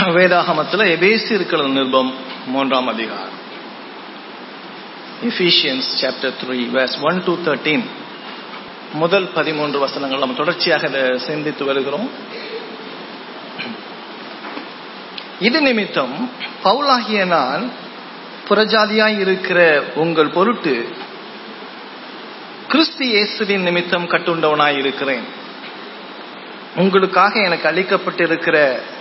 வேதாகமத்தில் எபேசியர்கள் நிருபம் மூன்றாம் அதிகாரம் Ephesians chapter 3 verse 1 to 13 முதல் பதிமூன்று வசனங்கள் நம்ம தொடர்ச்சியாக இதை சிந்தித்து வருகிறோம் இது நிமித்தம் பவுலாகிய நான் புறஜாதியாய் இருக்கிற உங்கள் பொருட்டு கிறிஸ்து இயேசுவின் நிமித்தம் கட்டுண்டவனாய் இருக்கிறேன் உங்களுக்காக எனக்கு அளிக்கப்பட்டிருக்கிற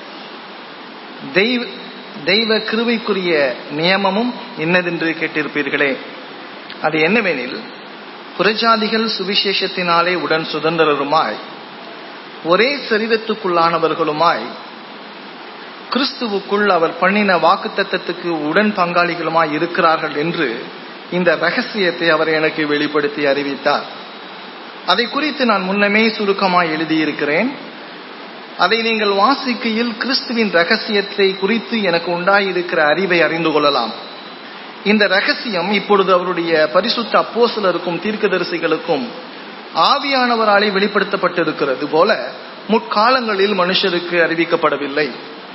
தெய்வ தெய்வ கிருபைக்குரிய நியமமும் என்னதென்று கேட்டிருப்பீர்களே அது என்னவெனில் புறஜாதிகள் சுவிசேஷத்தினாலே உடன் சுதந்திரருமாய் ஒரே சரீரத்துக்குள்ளானவர்களுமாய் கிறிஸ்துவுக்குள் அவர் பண்ணின வாக்குத்தத்தத்துக்கு உடன் பங்காளிகளுமாய் இருக்கிறார்கள் என்று இந்த ரகசியத்தை அவர் எனக்கு வெளிப்படுத்தி அறிவித்தார் அதை குறித்து நான் முன்னமே சுருக்கமாய் எழுதியிருக்கிறேன் அதை நீங்கள் வாசிக்கையில் கிறிஸ்துவின் ரகசியத்தை குறித்து எனக்கு உண்டாயிருக்கிற அறிவை அறிந்து கொள்ளலாம் இந்த ரகசியம் இப்பொழுது அவருடைய பரிசுத்த அப்போசலருக்கும் தீர்க்கதரிசிகளுக்கும் ஆவியானவராலே வெளிப்படுத்தப்பட்டிருக்கிறது போல முற்காலங்களில் மனுஷருக்கு அறிவிக்கப்படவில்லை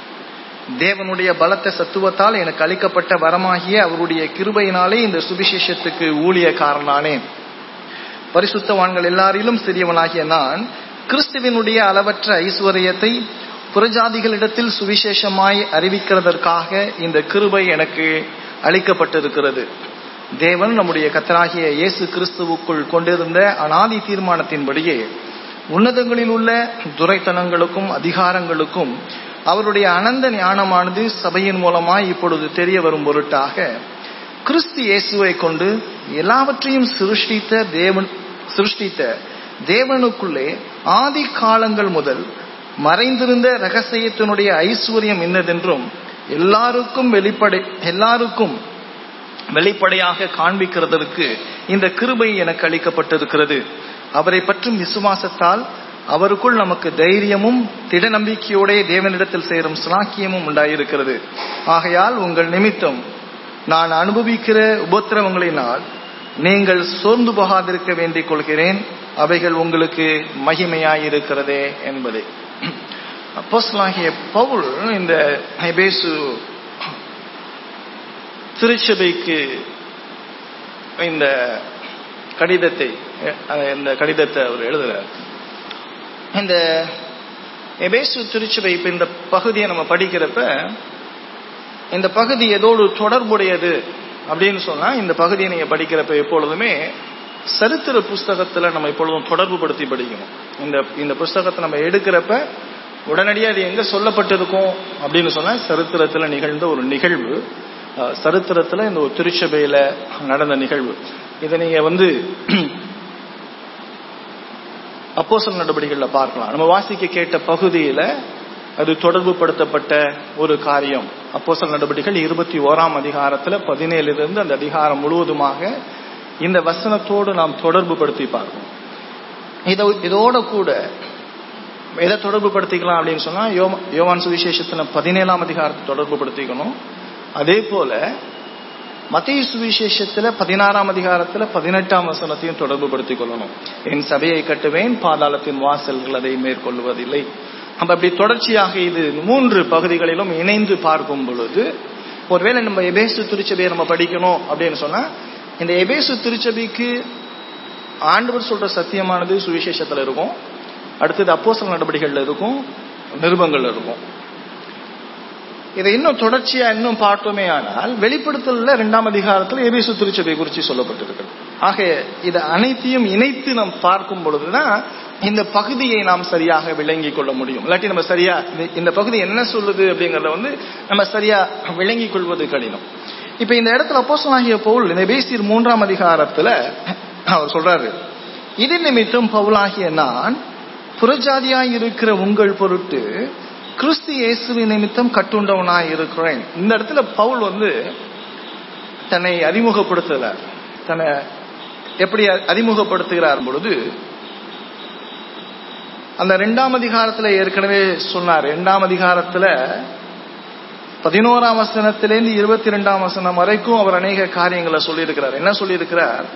தேவனுடைய பலத்த சத்துவத்தால் எனக்கு அளிக்கப்பட்ட வரமாகிய அவருடைய கிருபையினாலே இந்த சுவிசேஷத்துக்கு ஊழியக்காரனானேன் பரிசுத்தவான்கள் எல்லாரிலும் சிறியவனாகிய நான் கிறிஸ்துவினுடைய அளவற்ற ஐஸ்வர்யத்தை புறஜாதிகளிடத்தில் சுவிசேஷமாய் அறிவிக்கிறதற்காக இந்த கிருபை எனக்கு அளிக்கப்பட்டிருக்கிறது தேவன் நம்முடைய கத்தராகிய இயேசு கிறிஸ்துவுக்குள் கொண்டிருந்த அனாதி தீர்மானத்தின்படியே உன்னதங்களில் உள்ள துரைத்தனங்களுக்கும் அதிகாரங்களுக்கும் அவருடைய அனந்த ஞானமானது சபையின் மூலமாய் இப்பொழுது தெரிய வரும் பொருட்டாக கிறிஸ்து இயேசுவை கொண்டு எல்லாவற்றையும் சிருஷ்டித்த தேவன் சிருஷ்டித்த தேவனுக்குள்ளே ஆதி காலங்கள் முதல் மறைந்திருந்த ரகசியத்தினுடைய ஐஸ்வர்யம் என்னதென்றும் எல்லாருக்கும் வெளிப்படை எல்லாருக்கும் வெளிப்படையாக காண்பிக்கிறதற்கு இந்த கிருபை எனக்கு அளிக்கப்பட்டிருக்கிறது அவரை பற்றும் விசுவாசத்தால் அவருக்குள் நமக்கு தைரியமும் திட நம்பிக்கையோட தேவனிடத்தில் சேரும் சிலாக்கியமும் உண்டாயிருக்கிறது ஆகையால் உங்கள் நிமித்தம் நான் அனுபவிக்கிற உபத்திரவங்களினால் நீங்கள் சோர்ந்து போகாதிருக்க வேண்டிக் கொள்கிறேன் அவைகள் உங்களுக்கு மகிமையாயிருக்கிறதே என்பதே அப்போஸ்லாகிய பவுல் இந்த ஹெபேசு திருச்சபைக்கு இந்த கடிதத்தை இந்த கடிதத்தை அவர் எழுதுறார் இந்த எபேசு திருச்சபை இப்ப இந்த பகுதியை நம்ம படிக்கிறப்ப இந்த பகுதி எதோடு தொடர்புடையது அப்படின்னு சொன்னா இந்த பகுதியை நீங்க படிக்கிறப்ப எப்பொழுதுமே சரித்திர புஸ்தகத்துல நம்ம எப்பொழுதும் தொடர்பு படுத்தி படிக்கணும் இந்த இந்த புஸ்தகத்தை நம்ம எடுக்கிறப்ப உடனடியாக அது எங்க சொல்லப்பட்டிருக்கும் அப்படின்னு சொன்னா சரித்திரத்துல நிகழ்ந்த ஒரு நிகழ்வு சரித்திரத்துல இந்த ஒரு திருச்சபையில நடந்த நிகழ்வு இதை நீங்க வந்து அப்போசல் நடவடிக்கைகளில் பார்க்கலாம் நம்ம வாசிக்க கேட்ட பகுதியில அது தொடர்பு படுத்தப்பட்ட ஒரு காரியம் அப்போசல் நடவடிக்கைகள் இருபத்தி ஓராம் அதிகாரத்துல பதினேழுலேருந்து அந்த அதிகாரம் முழுவதுமாக இந்த வசனத்தோடு நாம் தொடர்பு படுத்தி பார்ப்போம் இதை இதோட கூட எதை தொடர்பு படுத்திக்கலாம் அப்படின்னு சொன்னா யோவான் சுவிசேஷத்துல பதினேழாம் அதிகாரத்தை தொடர்பு படுத்திக்கணும் அதே போல மத்திய சுவிசேஷத்துல பதினாறாம் அதிகாரத்துல பதினெட்டாம் வசனத்தையும் தொடர்பு படுத்திக் கொள்ளணும் என் சபையை கட்டுவேன் பாதாளத்தின் வாசல்கள் அதை மேற்கொள்வதில்லை நம்ம அப்படி தொடர்ச்சியாக இது மூன்று பகுதிகளிலும் இணைந்து பார்க்கும் பொழுது ஒருவேளை நம்ம எபேசு திருச்சபையை நம்ம படிக்கணும் அப்படின்னு சொன்னா இந்த எபேசு திருச்சபைக்கு ஆண்டவர் சொல்ற சத்தியமானது சுவிசேஷத்துல இருக்கும் அடுத்தது அப்போசல் நடவடிக்கைகள்ல இருக்கும் நிருபங்கள்ல இருக்கும் இதை இன்னும் தொடர்ச்சியா இன்னும் பார்த்தோமே ஆனால் வெளிப்படுத்தல இரண்டாம் அதிகாரத்தில் எபேசு திருச்சபை குறித்து சொல்லப்பட்டிருக்கிறது ஆக இதை அனைத்தையும் இணைத்து நாம் பார்க்கும் பொழுதுதான் இந்த பகுதியை நாம் சரியாக விளங்கி கொள்ள முடியும் இல்லாட்டி நம்ம சரியா இந்த பகுதி என்ன சொல்லுது அப்படிங்கறத வந்து நம்ம சரியா விளங்கி கொள்வது கடினம் இப்ப இந்த இடத்துல அப்போசனாகிய பவுல் இந்த பேசியர் மூன்றாம் அதிகாரத்துல அவர் சொல்றாரு இது நிமித்தம் பவுலாகிய நான் புறஜாதியாய் இருக்கிற உங்கள் பொருட்டு கிறிஸ்து இயேசுவின் நிமித்தம் கட்டுண்டவனாய் இருக்கிறேன் இந்த இடத்துல பவுல் வந்து தன்னை அறிமுகப்படுத்தல தன்னை எப்படி அறிமுகப்படுத்துகிறார் பொழுது அந்த ரெண்டாம் அதிகாரத்துல ஏற்கனவே சொன்னார் ரெண்டாம் அதிகாரத்துல பதினோராம் வசனத்திலேருந்து இருபத்தி ரெண்டாம் வசனம் வரைக்கும் அவர் அநேக காரியங்களை சொல்லியிருக்கிறார் என்ன சொல்லியிருக்கிறார்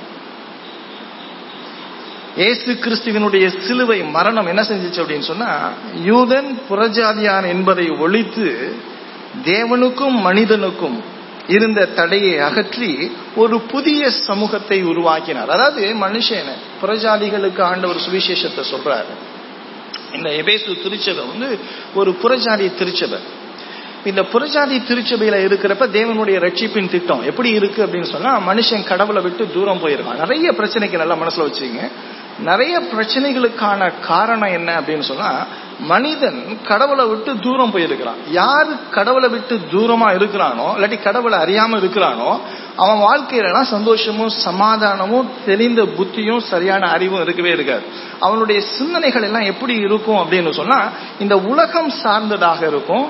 இயேசு கிறிஸ்துவனுடைய சிலுவை மரணம் என்ன செஞ்சிச்சு அப்படின்னு சொன்னா யூதன் புறஜாதியான் என்பதை ஒழித்து தேவனுக்கும் மனிதனுக்கும் இருந்த தடையை அகற்றி ஒரு புதிய சமூகத்தை உருவாக்கினார் அதாவது மனுஷனை புறஜாதிகளுக்கு ஆண்டவர் சுவிசேஷத்தை சொல்றாரு இந்த எபேசு திருச்சபை வந்து ஒரு புறஜாதி திருச்சபை இந்த புறஜாதி திருச்சபையில இருக்கிறப்ப தேவனுடைய ரட்சிப்பின் திட்டம் எப்படி இருக்கு அப்படின்னு சொன்னா மனுஷன் கடவுளை விட்டு தூரம் போயிருக்கான் நிறைய பிரச்சனைக்கு நல்லா மனசுல வச்சுங்க நிறைய பிரச்சனைகளுக்கான காரணம் என்ன அப்படின்னு சொன்னா மனிதன் கடவுளை விட்டு தூரம் போயிருக்கிறான் யாரு கடவுளை விட்டு தூரமா இருக்கிறானோ இல்லாட்டி கடவுளை அறியாம இருக்கிறானோ அவன் வாழ்க்கையில சந்தோஷமும் சமாதானமும் தெளிந்த புத்தியும் சரியான அறிவும் இருக்கவே இருக்காது அவனுடைய சிந்தனைகள் எல்லாம் எப்படி இருக்கும் அப்படின்னு சொன்னா இந்த உலகம் சார்ந்ததாக இருக்கும்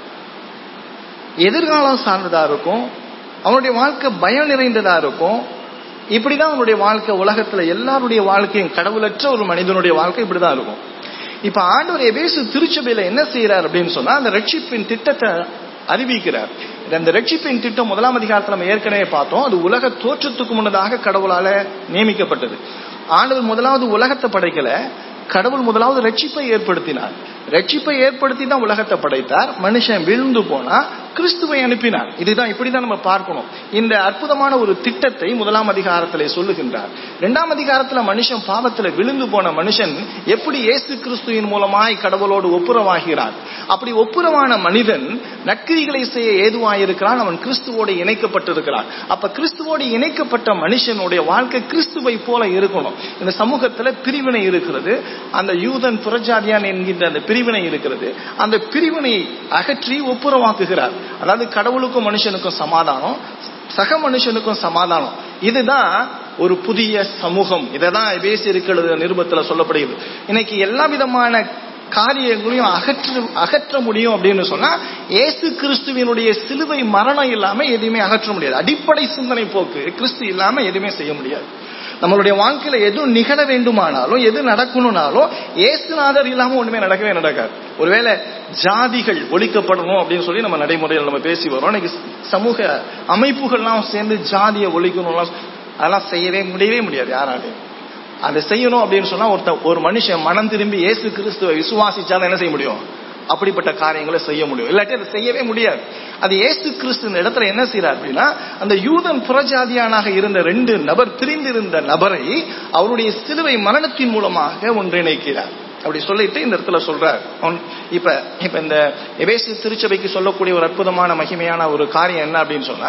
எதிர்காலம் சார்ந்ததா இருக்கும் அவனுடைய வாழ்க்கை பயம் நிறைந்ததா இருக்கும் இப்படிதான் அவனுடைய வாழ்க்கை உலகத்துல எல்லாருடைய வாழ்க்கையும் கடவுளற்ற ஒரு மனிதனுடைய வாழ்க்கை இப்படிதான் இருக்கும் இப்ப ஆண்டவர் எபேசு திருச்சபையில என்ன செய்யறார் அப்படின்னு சொன்னா அந்த ரட்சிப்பின் திட்டத்தை அறிவிக்கிறார் அந்த ரட்சிப்பின் திட்டம் முதலாம் அதிகாரத்தில் நம்ம ஏற்கனவே பார்த்தோம் அது உலக தோற்றத்துக்கு முன்னதாக கடவுளால நியமிக்கப்பட்டது ஆண்டவர் முதலாவது உலகத்தை படைக்கல கடவுள் முதலாவது ரட்சிப்பை ஏற்படுத்தினார் ரட்சிப்பை ஏற்படுத்தி தான் உலகத்தை படைத்தார் மனுஷன் விழுந்து போனா கிறிஸ்துவை அனுப்பினார் இதுதான் இப்படிதான் நம்ம பார்க்கணும் இந்த அற்புதமான ஒரு திட்டத்தை முதலாம் அதிகாரத்திலே சொல்லுகின்றார் இரண்டாம் அதிகாரத்துல மனுஷன் பாவத்துல விழுந்து போன மனுஷன் எப்படி இயேசு கிறிஸ்துவின் மூலமாய் கடவுளோடு ஒப்புரவாகிறார் அப்படி ஒப்புரவான மனிதன் நற்கிரிகளை செய்ய ஏதுவாயிருக்கிறான் அவன் கிறிஸ்துவோடு இணைக்கப்பட்டிருக்கிறான் அப்ப கிறிஸ்துவோடு இணைக்கப்பட்ட மனுஷனுடைய வாழ்க்கை கிறிஸ்துவை போல இருக்கணும் இந்த சமூகத்துல பிரிவினை இருக்கிறது அந்த யூதன் புறஜாதியான் என்கின்ற அந்த பிரிவினை இருக்கிறது அந்த பிரிவினை அகற்றி ஒப்புரவாக்குகிறார் அதாவது கடவுளுக்கும் மனுஷனுக்கும் சமாதானம் சக மனுஷனுக்கும் சமாதானம் இதுதான் ஒரு புதிய சமூகம் இதை தான் எபேசி இருக்கிறது நிருபத்துல சொல்லப்படுகிறது இன்னைக்கு எல்லா விதமான காரியங்களையும் அகற்ற அகற்ற முடியும் அப்படின்னு சொன்னா ஏசு கிறிஸ்துவினுடைய சிலுவை மரணம் இல்லாம எதுவுமே அகற்ற முடியாது அடிப்படை சிந்தனை போக்கு கிறிஸ்து இல்லாம எதுவுமே செய்ய முடியாது நம்மளுடைய வாழ்க்கையில எது நிகழ வேண்டுமானாலும் எது நடக்கணும்னாலும் ஏசுநாதர் இல்லாம ஒண்ணுமே நடக்கவே நடக்காது ஒருவேளை ஜாதிகள் ஒழிக்கப்படணும் அப்படின்னு சொல்லி நம்ம நடைமுறையில் நம்ம பேசி வரோம் இன்னைக்கு சமூக அமைப்புகள்லாம் சேர்ந்து ஜாதியை ஒழிக்கணும்லாம் அதெல்லாம் செய்யவே முடியவே முடியாது யாராலையும் அதை செய்யணும் அப்படின்னு சொன்னா ஒருத்த ஒரு மனுஷன் மனம் திரும்பி இயேசு கிறிஸ்துவை விசுவாசிச்சாலும் என்ன செய்ய முடியும் அப்படிப்பட்ட காரியங்களை செய்ய முடியும் இல்லாட்டி அதை செய்யவே முடியாது அது ஏசு கிறிஸ்து இடத்துல என்ன செய்யறார் அப்படின்னா அந்த யூதன் புறஜாதியானாக இருந்த ரெண்டு நபர் பிரிந்திருந்த நபரை அவருடைய சிலுவை மரணத்தின் மூலமாக ஒன்றிணைக்கிறார் அப்படி சொல்லிட்டு இந்த இடத்துல சொல்றார் இப்ப இப்ப இந்த எபேசு திருச்சபைக்கு சொல்லக்கூடிய ஒரு அற்புதமான மகிமையான ஒரு காரியம் என்ன அப்படின்னு சொன்னா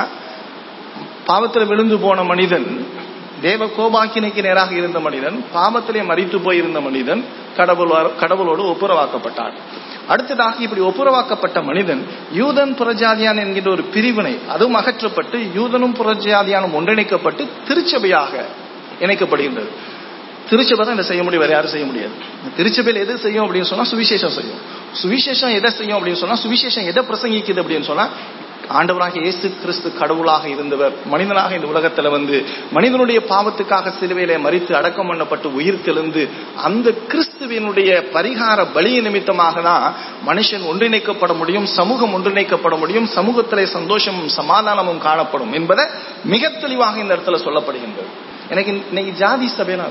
பாவத்தில் விழுந்து போன மனிதன் தேவ கோபாக்கினைக்கு நேராக இருந்த மனிதன் பாவத்திலே மறித்து போயிருந்த மனிதன் கடவுள் கடவுளோடு ஒப்புரவாக்கப்பட்டார் அடுத்ததாக இப்படி ஒப்புரவாக்கப்பட்ட மனிதன் யூதன் புறஜாதியான் என்கின்ற ஒரு பிரிவினை அதுவும் அகற்றப்பட்டு யூதனும் புறஜாதியானும் ஒன்றிணைக்கப்பட்டு திருச்சபையாக இணைக்கப்படுகின்றது திருச்சபை தான் இதை செய்ய முடியும் வேற யாரும் செய்ய முடியாது திருச்சபையில் எது செய்யும் அப்படின்னு சொன்னா சுவிசேஷம் செய்யும் சுவிசேஷம் எதை செய்யும் அப்படின்னு சொன்னா சுவிசேஷம் எதை பிரசங்கிக்குது அப்படின்னு சொன்னா ஆண்டவராக இயேசு கிறிஸ்து கடவுளாக இருந்தவர் மனிதனாக இந்த உலகத்துல வந்து மனிதனுடைய பாவத்துக்காக சிலுவையில மறித்து அடக்கம் பண்ணப்பட்டு உயிர் தெளிந்து அந்த கிறிஸ்துவினுடைய பரிகார பலி நிமித்தமாக தான் மனுஷன் ஒன்றிணைக்கப்பட முடியும் சமூகம் ஒன்றிணைக்கப்பட முடியும் சமூகத்திலே சந்தோஷமும் சமாதானமும் காணப்படும் என்பதை மிக தெளிவாக இந்த இடத்துல சொல்லப்படுகின்றது எனக்கு இன்னைக்கு ஜாதி சபைனா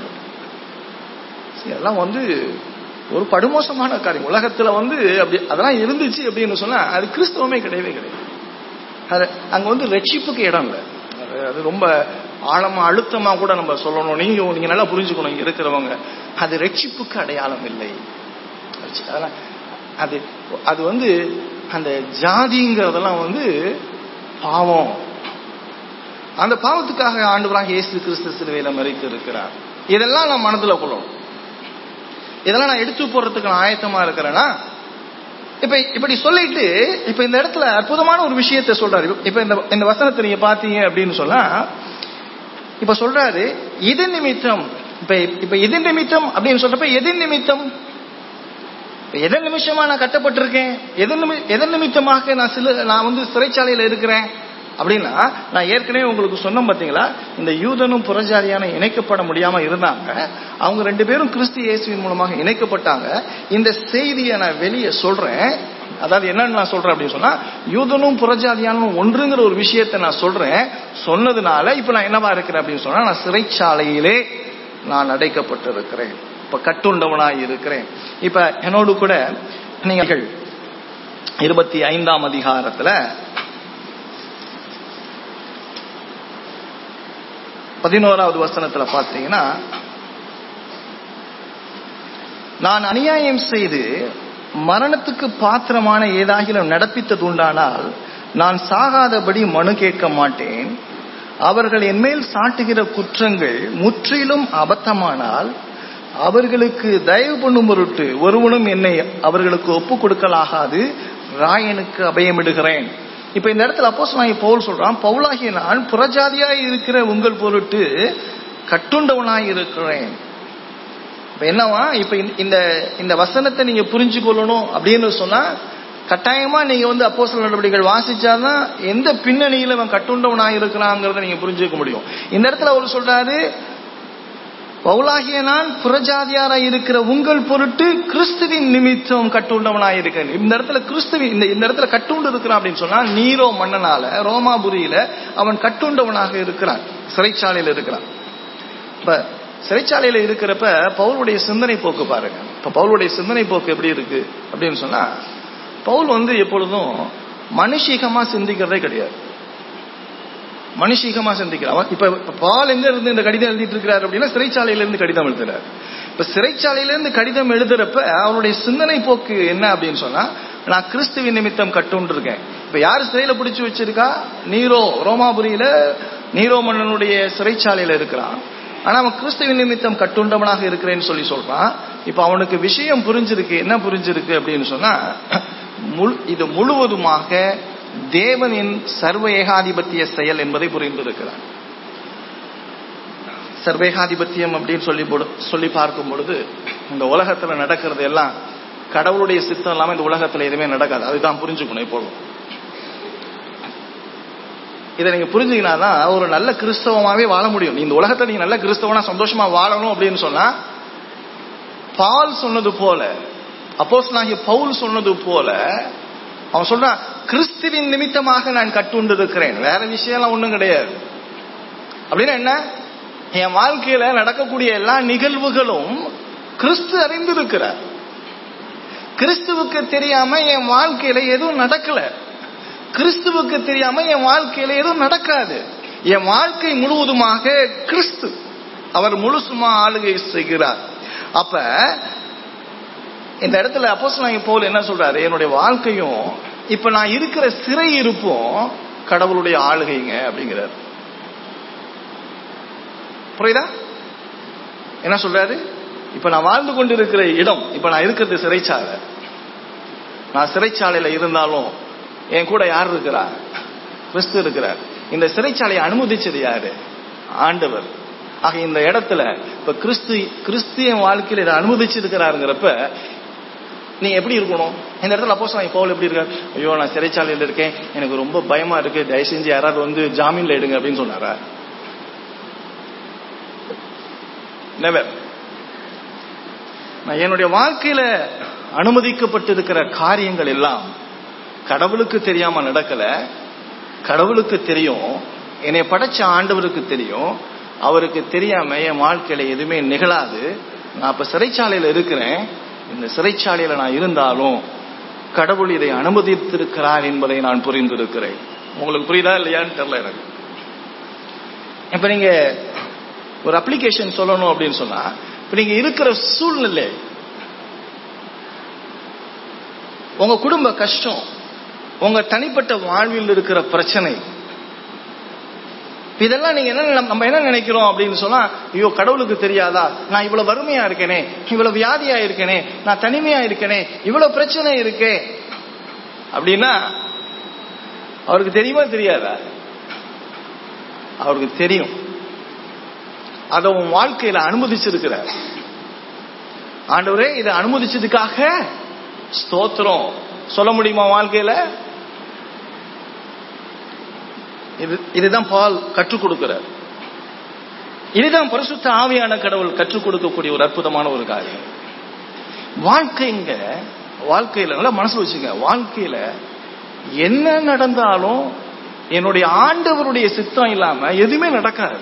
எல்லாம் வந்து ஒரு படுமோசமான காரியம் உலகத்துல வந்து அப்படி அதெல்லாம் இருந்துச்சு அப்படின்னு சொன்னா அது கிறிஸ்தவமே கிடையவே கிடையாது அது அங்க வந்து ரட்சிப்புக்கு இடம் இல்லை அது ரொம்ப ஆழமா அழுத்தமா கூட நம்ம சொல்லணும் நீங்க நீங்க நல்லா புரிஞ்சுக்கணும் இங்க இருக்கிறவங்க அது ரட்சிப்புக்கு அடையாளம் இல்லை அது அது வந்து அந்த ஜாதிங்கிறதெல்லாம் வந்து பாவம் அந்த பாவத்துக்காக ஆண்டவராக இயேசு கிறிஸ்து சிலுவையில மறித்து இருக்கிறார் இதெல்லாம் நான் மனதுல கொள்ளணும் இதெல்லாம் நான் எடுத்து போறதுக்கு நான் ஆயத்தமா இருக்கிறேன்னா இப்ப இப்படி சொல்லிட்டு இப்ப இந்த இடத்துல அற்புதமான ஒரு விஷயத்த சொல்றாரு இப்ப இந்த இந்த வசனத்தை நீங்க பாத்தீங்க அப்படின்னு சொன்னா இப்ப சொல்றாரு இது நிமித்தம் இப்ப இப்ப இது நிமித்தம் அப்படின்னு சொல்றப்ப எது நிமித்தம் எதன் நிமிஷமா நான் கட்டப்பட்டிருக்கேன் எதன் நிமி எதன் நிமித்தமாக நான் சில நான் வந்து சிறைச்சாலையில இருக்கிறேன் அப்படின்னா நான் ஏற்கனவே உங்களுக்கு சொன்னோம் பாத்தீங்களா இந்த யூதனும் புறஜாதியான இணைக்கப்பட முடியாம இருந்தாங்க அவங்க ரெண்டு பேரும் கிறிஸ்து இயேசுவின் மூலமாக இணைக்கப்பட்டாங்க இந்த செய்தியை நான் வெளியே சொல்றேன் அதாவது என்னன்னு நான் சொல்றேன் அப்படின்னு சொன்னா யூதனும் புறஜாதியானும் ஒன்றுங்கிற ஒரு விஷயத்தை நான் சொல்றேன் சொன்னதுனால இப்ப நான் என்னவா இருக்கிறேன் அப்படின்னு சொன்னா நான் சிறைச்சாலையிலே நான் அடைக்கப்பட்டு இருக்கிறேன் இப்ப கட்டுண்டவனாய் இருக்கிறேன் இப்ப என்னோடு கூட நீங்கள் இருபத்தி ஐந்தாம் அதிகாரத்துல பதினோராவது வசனத்துல பார்த்தீங்கன்னா நான் அநியாயம் செய்து மரணத்துக்கு பாத்திரமான ஏதாகிலும் நடப்பித்தது உண்டானால் நான் சாகாதபடி மனு கேட்க மாட்டேன் அவர்கள் என்மேல் சாட்டுகிற குற்றங்கள் முற்றிலும் அபத்தமானால் அவர்களுக்கு தயவு பண்ணும் பொருட்டு ஒருவனும் என்னை அவர்களுக்கு ஒப்பு கொடுக்கலாகாது ராயனுக்கு அபயமிடுகிறேன் இப்ப இந்த இடத்துல அப்போஸ் நான் பவுல் சொல்றான் பவுலாகிய நான் புறஜாதியாய் இருக்கிற உங்கள் பொருட்டு கட்டுண்டவனாய் இருக்கிறேன் இப்ப என்னவா இப்ப இந்த இந்த வசனத்தை நீங்க புரிஞ்சு கொள்ளணும் அப்படின்னு சொன்னா கட்டாயமா நீங்க வந்து அப்போஸ்தல நடவடிக்கைகள் வாசிச்சாதான் எந்த பின்னணியில அவன் கட்டுண்டவனா இருக்கிறாங்கிறத நீங்க புரிஞ்சுக்க முடியும் இந்த இடத்துல அவர் சொல்றாரு பவுலாகிய நான் புறஜாதியாரா இருக்கிற உங்கள் பொருட்டு கிறிஸ்துவின் நிமித்தம் கட்டுண்டவனாய் இருக்கிறேன் இந்த இடத்துல கிறிஸ்துவின் இந்த இந்த இடத்துல கட்டுண்டு இருக்கிறான் அப்படின்னு சொன்னா நீரோ மன்னனால ரோமாபுரியில அவன் கட்டுண்டவனாக இருக்கிறான் சிறைச்சாலையில இருக்கிறான் இப்ப சிறைச்சாலையில இருக்கிறப்ப பவுலுடைய சிந்தனை போக்கு பாருங்க இப்ப பவுலுடைய சிந்தனை போக்கு எப்படி இருக்கு அப்படின்னு சொன்னா பவுல் வந்து எப்பொழுதும் மனுஷிகமா சிந்திக்கிறதே கிடையாது மனுஷிகமா சிந்திக்கிறான் இப்ப பால் எங்க இருந்து இந்த கடிதம் எழுதிட்டு இருக்கிறார் அப்படின்னா சிறைச்சாலையில இருந்து கடிதம் எழுதுறாரு இப்ப சிறைச்சாலையில இருந்து கடிதம் எழுதுறப்ப அவருடைய சிந்தனை போக்கு என்ன அப்படின்னு சொன்னா நான் கிறிஸ்துவின் நிமித்தம் கட்டுன்னு இருக்கேன் இப்ப யாரு சிறையில பிடிச்சு வச்சிருக்கா நீரோ ரோமாபுரியில நீரோ மன்னனுடைய சிறைச்சாலையில இருக்கிறான் ஆனா அவன் கிறிஸ்துவின் நிமித்தம் கட்டுண்டவனாக இருக்கிறேன்னு சொல்லி சொல்றான் இப்ப அவனுக்கு விஷயம் புரிஞ்சிருக்கு என்ன புரிஞ்சிருக்கு அப்படின்னு சொன்னா இது முழுவதுமாக தேவனின் சர்வ ஏகாதிபத்திய செயல் என்பதை புரிந்திருக்கிறான் சர்வேகாதிபத்தியம் அப்படின்னு சொல்லி சொல்லி பார்க்கும் பொழுது இந்த உலகத்துல நடக்கிறது எல்லாம் கடவுளுடைய சித்தம் இல்லாம இந்த உலகத்துல எதுவுமே நடக்காது அதுதான் புரிஞ்சுக்கணும் எப்பொழுதும் இதை நீங்க புரிஞ்சுக்கினாதான் ஒரு நல்ல கிறிஸ்தவமாவே வாழ முடியும் இந்த உலகத்துல நீங்க நல்ல கிறிஸ்தவனா சந்தோஷமா வாழணும் அப்படின்னு சொன்னா பால் சொன்னது போல அப்போஸ் நாகிய பவுல் சொன்னது போல அவன் சொல்றான் கிறிஸ்துவின் நிமித்தமாக நான் கட்டுண்டு இருக்கிறேன் வேற விஷயம்லாம் ஒண்ணும் கிடையாது அப்படின்னா என்ன என் வாழ்க்கையில நடக்கக்கூடிய எல்லா நிகழ்வுகளும் கிறிஸ்து அறிந்திருக்கிறார் கிறிஸ்துவுக்கு தெரியாம என் வாழ்க்கையில எதுவும் நடக்கல கிறிஸ்துவுக்கு தெரியாம என் வாழ்க்கையில எதுவும் நடக்காது என் வாழ்க்கை முழுவதுமாக கிறிஸ்து அவர் முழுசுமா ஆளுகை செய்கிறார் அப்ப இந்த இடத்துல அப்போஸ் நான் போல் என்ன சொல்றாரு என்னுடைய வாழ்க்கையும் இப்ப நான் இருக்கிற சிறை இருப்பும் கடவுளுடைய ஆளுகைங்க அப்படிங்கிறார் புரியுதா என்ன சொல்றாரு இப்ப நான் வாழ்ந்து கொண்டிருக்கிற இடம் இப்ப நான் இருக்கிறது சிறைச்சாலை நான் சிறைச்சாலையில இருந்தாலும் என் கூட யார் இருக்கிறா கிறிஸ்து இருக்கிறார் இந்த சிறைச்சாலையை அனுமதிச்சது யாரு ஆண்டவர் ஆக இந்த இடத்துல இப்ப கிறிஸ்து கிறிஸ்திய வாழ்க்கையில இதை அனுமதிச்சிருக்கிறாருங்கிறப்ப நீ எப்படி இருக்கணும் இந்த இடத்துல அப்போ நான் பவுல் எப்படி இருக்காரு ஐயோ நான் சிறைச்சாலையில் இருக்கேன் எனக்கு ரொம்ப பயமா இருக்கு தயவு செஞ்சு யாராவது வந்து ஜாமீன்ல எடுங்க அப்படின்னு சொன்னாரா நெவர் நான் என்னுடைய வாழ்க்கையில அனுமதிக்கப்பட்டிருக்கிற காரியங்கள் எல்லாம் கடவுளுக்கு தெரியாம நடக்கல கடவுளுக்கு தெரியும் என்னை படைச்ச ஆண்டவருக்கு தெரியும் அவருக்கு தெரியாம என் வாழ்க்கையில எதுவுமே நிகழாது நான் இப்ப சிறைச்சாலையில இருக்கிறேன் இந்த சிறைச்சாலையில நான் இருந்தாலும் கடவுள் இதை அனுமதித்திருக்கிறார் என்பதை நான் புரிந்திருக்கிறேன் உங்களுக்கு புரியுதா இல்லையான்னு தெரியல எனக்கு இப்ப நீங்க ஒரு அப்ளிகேஷன் சொல்லணும் அப்படின்னு சொன்னா இப்ப நீங்க இருக்கிற சூழ்நிலை உங்க குடும்ப கஷ்டம் உங்க தனிப்பட்ட வாழ்வில் இருக்கிற பிரச்சனை இதெல்லாம் நீங்க என்ன நம்ம என்ன நினைக்கிறோம் அப்படின்னு சொன்னா ஐயோ கடவுளுக்கு தெரியாதா நான் இவ்வளவு வறுமையா இருக்கேனே இவ்வளவு வியாதியா இருக்கேனே நான் தனிமையா இருக்கேனே இவ்வளவு பிரச்சனை இருக்கே அப்படின்னா அவருக்கு தெரியுமா தெரியாதா அவருக்கு தெரியும் அதை உன் வாழ்க்கையில அனுமதிச்சிருக்கிறார் ஆண்டவரே இதை அனுமதிச்சதுக்காக ஸ்தோத்திரம் சொல்ல முடியுமா வாழ்க்கையில இது இதுதான் பால் கற்றுக் கொடுக்கிறார் இதுதான் பரிசுத்த ஆவியான கடவுள் கற்றுக் கொடுக்கக்கூடிய ஒரு அற்புதமான ஒரு காரியம் வாழ்க்கைங்க வாழ்க்கையில நல்லா மனசுல வச்சுங்க வாழ்க்கையில என்ன நடந்தாலும் என்னுடைய ஆண்டவருடைய சித்தம் இல்லாம எதுவுமே நடக்காது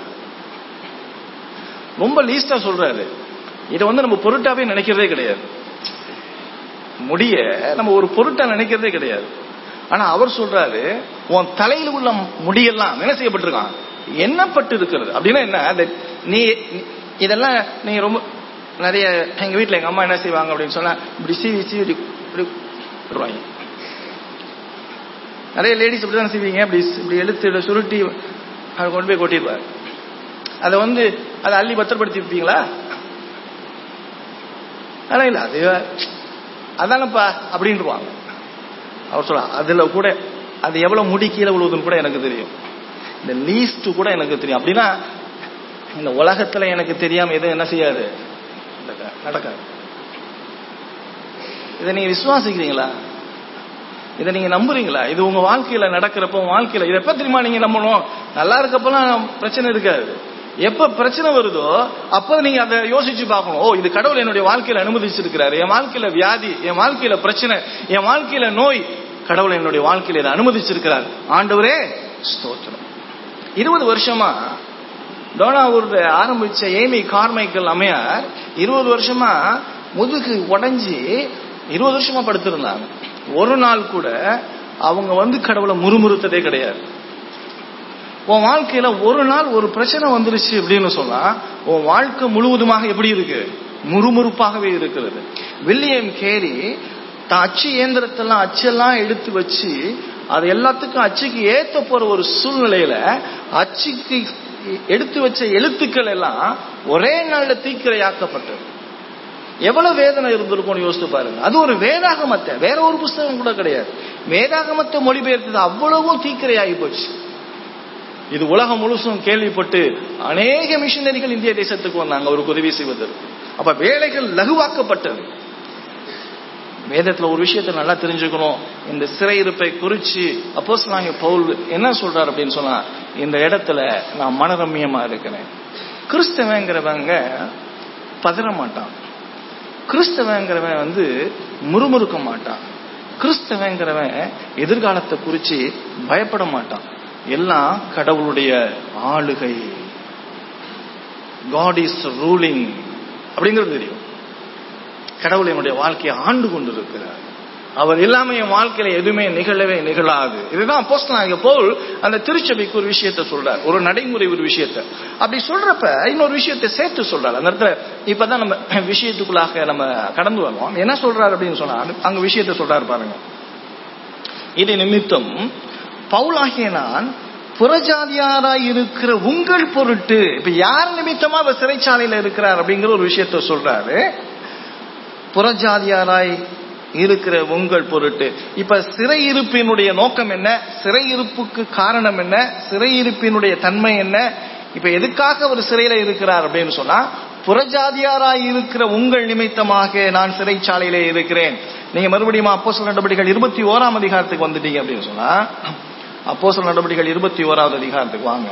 ரொம்ப லீஸ்டா சொல்றாரு இதை வந்து நம்ம பொருட்டாவே நினைக்கிறதே கிடையாது முடிய நம்ம ஒரு பொருட்டா நினைக்கிறதே கிடையாது ஆனா அவர் சொல்றாரு உன் தலையில உள்ள முடியெல்லாம் என்ன செய்யப்பட்டிருக்கான் எண்ணப்பட்டு இருக்கிறது அப்படின்னா என்ன அது நீ நீ- இதெல்லாம் நீங்க ரொம்ப நிறைய எங்க வீட்ல எங்க அம்மா என்ன செய்வாங்க அப்படின்னு சொன்னா இப்படி சீவி சீவி இப்படி இப்படி விட்டுருவாங்க நிறைய லேடிஸ் இப்படி தான் செய்வீங்க இப்படி இப்படி எழுத்து சுருட்டி அதை கொண்டு போய் கொட்டிடுவார் அதை வந்து அதை அள்ளி பத்திரப்படுத்தி வைப்பீங்களா அதான் இல்ல அது அதானப்பா அப்படின்ட்டுருவாங்க அவர் சொல்ல அதுல கூட அது எவ்வளவு முடி கீழே விழுவுதுன்னு கூட எனக்கு தெரியும் இந்த லீஸ்ட் கூட எனக்கு தெரியும் அப்படின்னா இந்த உலகத்துல எனக்கு தெரியாம எதுவும் என்ன செய்யாது நடக்க- நடக்காது இதை நீங்க விசுவாசிக்கிறீங்களா இதை நீங்க நம்புறீங்களா இது உங்க வாழ்க்கையில நடக்கிறப்ப உங்க வாழ்க்கையில இதை எப்ப தெரியுமா நீங்க நம்பணும் நல்லா இருக்கப்பெல்லாம் பிரச்சனை இருக்காது எப்ப பிரச்சனை வருதோ அப்ப நீங்க அதை யோசிச்சு பார்க்கணும் ஓ இது கடவுள் என்னுடைய வாழ்க்கையில அனுமதிச்சிருக்கிறாரு என் வாழ்க்கையில வியாதி என் வாழ்க்கையில பிரச்சனை என் வாழ்க்கையில நோய் கடவுள் என்னுடைய வாழ்க்கையில இதை அனுமதிச்சிருக்கிறார் ஆண்டவரே ஸ்தோத்திரம் இருபது வருஷமா டோனாவூர்ல ஆரம்பிச்ச ஏமி கார்மைக்கல் அம்மையார் இருபது வருஷமா முதுகு உடைஞ்சு இருபது வருஷமா படுத்திருந்தாங்க ஒரு நாள் கூட அவங்க வந்து கடவுளை முறுமுறுத்ததே கிடையாது உன் வாழ்க்கையில ஒரு நாள் ஒரு பிரச்சனை வந்துருச்சு அப்படின்னு சொன்னா உன் வாழ்க்கை முழுவதுமாக எப்படி இருக்கு முறுமுறுப்பாகவே இருக்கிறது வில்லியம் கேரி தான் அச்சு இயந்திரத்தெல்லாம் அச்செல்லாம் எடுத்து வச்சு அது எல்லாத்துக்கும் அச்சுக்கு ஏத்த போற ஒரு சூழ்நிலையில அச்சுக்கு எடுத்து வச்ச எழுத்துக்கள் எல்லாம் ஒரே நாள்ல தீக்கிரையாக்கப்பட்டது எவ்வளவு வேதனை இருந்திருக்கும்னு யோசித்து பாருங்க அது ஒரு வேதாகமத்தை வேற ஒரு புஸ்தகம் கூட கிடையாது வேதாகமத்தை மொழிபெயர்த்தது அவ்வளவும் தீக்கிரையாகி போச்சு இது உலகம் முழுசும் கேள்விப்பட்டு அநேக மிஷினரிகள் இந்திய தேசத்துக்கு வந்தாங்க அவருக்கு உதவி செய்வதற்கு அப்ப வேலைகள் லகுவாக்கப்பட்டது வேதத்துல ஒரு விஷயத்தை நல்லா தெரிஞ்சுக்கணும் இந்த சிறையிருப்பை குறிச்சு அப்போஸ் நாங்க பவுல் என்ன சொல்றாரு அப்படின்னு சொன்னா இந்த இடத்துல நான் மனரம்யமா இருக்கிறேன் கிறிஸ்தவங்கிறவங்க பதற மாட்டான் கிறிஸ்தவங்கிறவன் வந்து முறுமுறுக்க மாட்டான் கிறிஸ்தவங்கிறவன் எதிர்காலத்தை குறிச்சு பயப்பட மாட்டான் எல்லாம் கடவுளுடைய ஆளுகை காட் இஸ் ரூலிங் அப்படிங்கிறது தெரியும் கடவுள் என்னுடைய வாழ்க்கையை ஆண்டு கொண்டிருக்கிறார் அவர் இல்லாம என் வாழ்க்கையில எதுவுமே நிகழவே நிகழாது இதுதான் அப்போஸ்தலனாகிய பவுல் அந்த திருச்சபைக்கு ஒரு விஷயத்த சொல்றார் ஒரு நடைமுறை ஒரு விஷயத்த அப்படி சொல்றப்ப இன்னொரு விஷயத்தை சேர்த்து சொல்றாரு அந்த இடத்துல இப்பதான் நம்ம விஷயத்துக்குள்ளாக நம்ம கடந்து வருவோம் என்ன சொல்றாரு அப்படின்னு சொன்னா அங்க விஷயத்த சொல்றாரு பாருங்க இது நிமித்தம் பவுலாகிய நான் புறஜாதியாராய் இருக்கிற உங்கள் பொருட்டு இப்ப யார் நிமித்தமா அவர் சிறைச்சாலையில இருக்கிறார் அப்படிங்கிற ஒரு விஷயத்த சொல்றாரு புறஜாதியாராய் இருக்கிற உங்கள் பொருட்டு இப்ப சிறையிருப்பினுடைய நோக்கம் என்ன சிறையிருப்புக்கு காரணம் என்ன சிறையிருப்பினுடைய தன்மை என்ன இப்ப எதுக்காக அவர் சிறையில இருக்கிறார் அப்படின்னு சொன்னா புறஜாதியாராய் இருக்கிற உங்கள் நிமித்தமாக நான் சிறைச்சாலையிலே இருக்கிறேன் நீங்க மறுபடியும் அப்போ சில நடவடிக்கைகள் இருபத்தி ஓராம் அதிகாரத்துக்கு வந்துட்டீங்க அப்படின்னு சொன்னா அப்போ சில நடவடிக்கைகள் இருபத்தி ஓராவது அதிகாரத்துக்கு வாங்க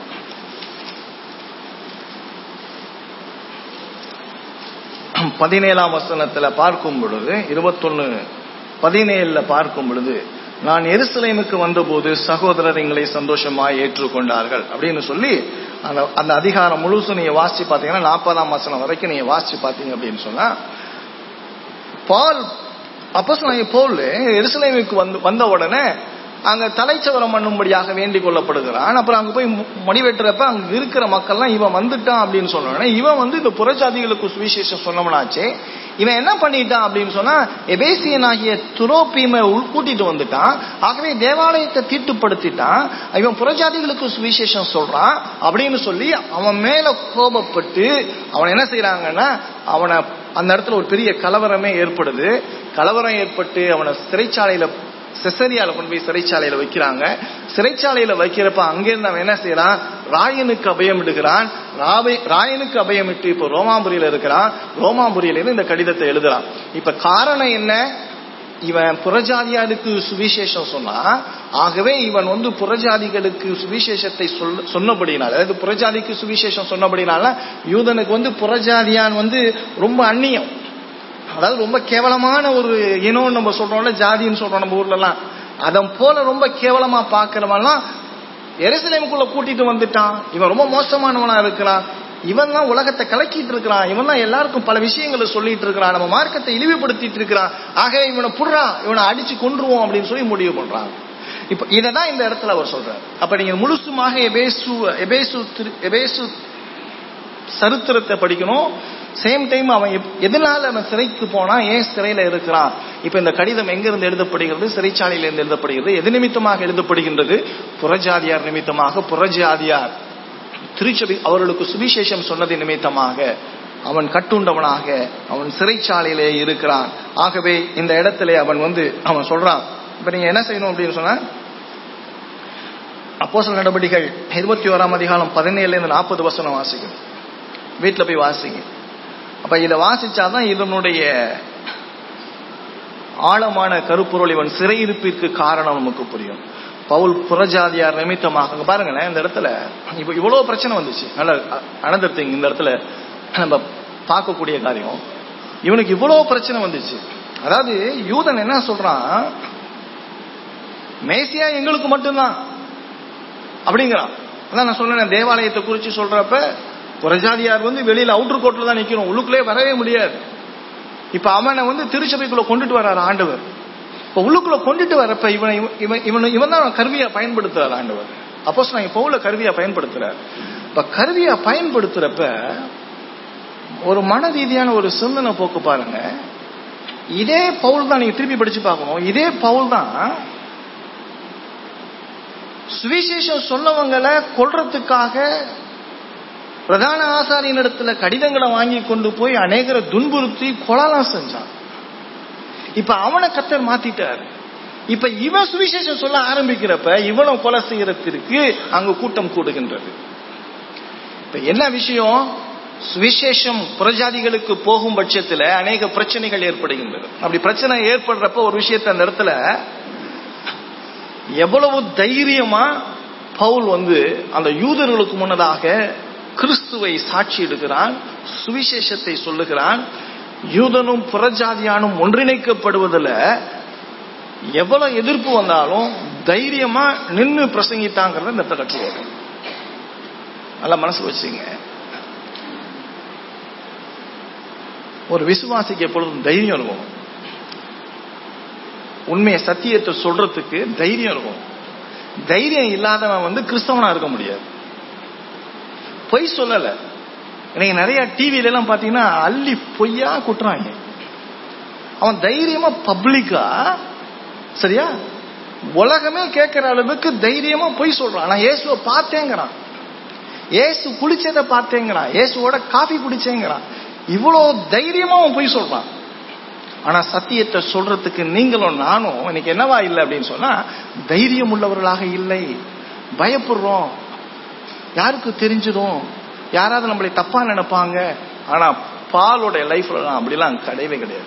பதினேழாம் வசனத்துல பார்க்கும் பொழுது இருபத்தொன்னு பதினேழுல பார்க்கும் பொழுது நான் எருசலேமுக்கு வந்தபோது சகோதரர் எங்களை சந்தோஷமாய் ஏற்றுக்கொண்டார்கள் அப்படின்னு சொல்லி அந்த அந்த அதிகாரம் முழுசும் நீங்க வாசிச்சு பாத்தீங்கன்னா நாற்பதாம் வசனம் வரைக்கும் நீங்க வாசிச்சு பாத்தீங்க அப்படின்னு சொன்னா பால் அப்போ போல் எருசலேமுக்கு வந்து வந்த உடனே அங்க தலைச்சவரம் பண்ணும்படியாக வேண்டிக் கொள்ளப்படுகிறான் அப்புறம் அங்க போய் மணி வெட்டுறப்ப அங்க இருக்கிற மக்கள்லாம் இவன் வந்துட்டான் அப்படின்னு சொன்னோடனே இவன் வந்து இந்த புறஜாதிகளுக்கு சுவிசேஷம் சொன்னவனாச்சே இவன் என்ன பண்ணிட்டான் அப்படின்னு சொன்னா எபேசியன் ஆகிய துரோப்பீமை கூட்டிட்டு வந்துட்டான் ஆகவே தேவாலயத்தை தீட்டுப்படுத்திட்டான் இவன் புறஜாதிகளுக்கு சுவிசேஷம் சொல்றான் அப்படின்னு சொல்லி அவன் மேல கோபப்பட்டு அவன் என்ன செய்யறாங்கன்னா அவனை அந்த இடத்துல ஒரு பெரிய கலவரமே ஏற்படுது கலவரம் ஏற்பட்டு அவனை சிறைச்சாலையில செசரியால கொண்டு போய் சிறைச்சாலையில வைக்கிறாங்க சிறைச்சாலையில வைக்கிறப்ப அங்கிருந்து அவன் என்ன செய்யறான் ராயனுக்கு அபயம் இடுகிறான் ராயனுக்கு அபயமிட்டு இப்ப ரோமாபுரியில இருக்கிறான் ரோமாபுரியில இந்த கடிதத்தை எழுதுறான் இப்ப காரணம் என்ன இவன் புறஜாதியாருக்கு சுவிசேஷம் சொன்னா ஆகவே இவன் வந்து புறஜாதிகளுக்கு சுவிசேஷத்தை சொல் சொன்னபடினால அதாவது புறஜாதிக்கு சுவிசேஷம் சொன்னபடினால யூதனுக்கு வந்து புறஜாதியான் வந்து ரொம்ப அந்நியம் அதாவது ரொம்ப கேவலமான ஒரு இனம் நம்ம சொல்றோம்ல ஜாதின்னு சொல்றோம் நம்ம ஊர்ல எல்லாம் அதன் போல ரொம்ப கேவலமா பாக்குறவன்லாம் எருசலேமுக்குள்ள கூட்டிட்டு வந்துட்டான் இவன் ரொம்ப மோசமானவனா இருக்கிறான் இவன் தான் உலகத்தை கலக்கிட்டு இருக்கிறான் இவன் தான் எல்லாருக்கும் பல விஷயங்களை சொல்லிட்டு இருக்கிறான் நம்ம மார்க்கத்தை இழிவுபடுத்திட்டு இருக்கிறான் ஆக இவனை புடுறா இவனை அடிச்சு கொன்றுவோம் அப்படின்னு சொல்லி முடிவு பண்றாங்க இப்ப இதை தான் இந்த இடத்துல அவர் சொல்றார் அப்ப நீங்க முழுசுமாக எபேசு எபேசு திரு- எபேசு சரித்திரத்தை படிக்கணும் சேம் டைம் அவன் எப்- எதனால அவன் சிறைக்கு போனா ஏன் சிறையில இருக்கிறான் இப்ப இந்த கடிதம் எங்க இருந்து எழுதப்படுகிறது சிறைச்சாலையில இருந்து எழுதப்படுகிறது எது நிமித்தமாக எழுதப்படுகின்றது புறஜாதியார் நிமித்தமாக புறஜாதியார் திருச்சபை அவர்களுக்கு சுவிசேஷம் சொன்னது நிமித்தமாக அவன் கட்டுண்டவனாக அவன் சிறைச்சாலையிலே இருக்கிறான் ஆகவே இந்த இடத்திலே அவன் வந்து அவன் சொல்றான் இப்ப நீங்க என்ன செய்யணும் அப்படின்னு சொன்னா அப்போஸ்தல நடவடிக்கைகள் இருபத்தி ஓராம் அதிகாரம் பதினேழுல இருந்து நாற்பது வசனம் வாசிக்கணும் வீட்டுல போய் வாசிங்க அப்ப இதை வாசிச்சாதான் இதனுடைய ஆழமான கருப்பொருள் இவன் சிறையிருப்பிற்கு காரணம் நமக்கு புரியும் பவுல் புறஜாதியார் நிமித்தமாக அங்க பாருங்களேன் இந்த இடத்துல இப்ப இவ்வளவு பிரச்சனை வந்துச்சு நல்ல அனதர் திங் இந்த இடத்துல நம்ம பார்க்கக்கூடிய காரியம் இவனுக்கு இவ்வளவு பிரச்சனை வந்துச்சு அதாவது யூதன் என்ன சொல்றான் மேசியா எங்களுக்கு மட்டும்தான் அப்படிங்கிறான் அதான் நான் சொன்னேன் தேவாலயத்தை குறித்து சொல்றப்ப புறஜாதியார் வந்து வெளியில அவுட்டர் கோட்ல தான் நிக்கணும் உள்ளுக்குள்ளே வரவே முடியாது இப்ப அவனை வந்து திருச்சபைக்குள்ள கொண்டுட்டு வர்றாரு ஆண்டவர் இப்ப உள்ளுக்குள்ள கொண்டுட்டு வரப்ப இவனை இவன் இவன் இவன் தான் கருவியா பயன்படுத்துறாரு ஆண்டவர் அப்போ நான் பவுல கருவியா பயன்படுத்துறாரு இப்ப கருவியா பயன்படுத்துறப்ப ஒரு மன ரீதியான ஒரு சிந்தனை போக்கு பாருங்க இதே பவுல் தான் நீங்க திருப்பி படிச்சு பார்க்கணும் இதே பவுல் தான் சுவிசேஷம் சொன்னவங்களை கொல்றதுக்காக பிரதான ஆசாரியின் இடத்துல கடிதங்களை வாங்கி கொண்டு போய் அநேகரை துன்புறுத்தி கொலலாம் செஞ்சான் இப்ப அவனை கத்தர் மாத்திட்டார் இப்ப இவன் சுவிசேஷம் சொல்ல ஆரம்பிக்கிறப்ப இவனை கொலை செய்யறதுக்கு அங்க கூட்டம் கூடுகின்றது இப்ப என்ன விஷயம் சுவிசேஷம் புறஜாதிகளுக்கு போகும் பட்சத்துல அநேக பிரச்சனைகள் ஏற்படுகின்றது அப்படி பிரச்சனை ஏற்படுறப்ப ஒரு விஷயத்த அந்த இடத்துல எவ்வளவு தைரியமா பவுல் வந்து அந்த யூதர்களுக்கு முன்னதாக கிறிஸ்துவை சாட்சி எடுக்கிறான் சுவிசேஷத்தை சொல்லுகிறான் யூதனும் புறஜாதியானும் ஒன்றிணைக்கப்படுவதில் எவ்வளவு எதிர்ப்பு வந்தாலும் தைரியமா நின்று பிரசங்கித்தாங்கிறத இந்த இடத்துல கற்றுக்கணும் நல்லா மனசு வச்சுங்க ஒரு விசுவாசிக்கு எப்பொழுதும் தைரியம் இருக்கும் உண்மையை சத்தியத்தை சொல்றதுக்கு தைரியம் இருக்கும் தைரியம் இல்லாதவன் வந்து கிறிஸ்தவனா இருக்க முடியாது பொய் சொல்லல நீங்க நிறைய டிவில எல்லாம் பாத்தீங்கன்னா அள்ளி பொய்யா குட்டுறாங்க அவன் தைரியமா பப்ளிக்கா சரியா உலகமே கேட்கிற அளவுக்கு தைரியமா பொய் சொல்றான் நான் இயேசுவை பார்த்தேங்கிறான் இயேசு குளிச்சதை பார்த்தேங்கிறான் இயேசுவோட காஃபி குடிச்சேங்கிறான் இவ்வளவு தைரியமா அவன் பொய் சொல்றான் ஆனா சத்தியத்தை சொல்றதுக்கு நீங்களும் நானும் இன்னைக்கு என்னவா இல்லை அப்படின்னு சொன்னா தைரியம் உள்ளவர்களாக இல்லை பயப்படுறோம் யாருக்கு தெரிஞ்சிடும் யாராவது நம்மளை தப்பா நினைப்பாங்க ஆனா பாலோட லைஃப்ல அப்படிலாம் கிடையவே கிடையாது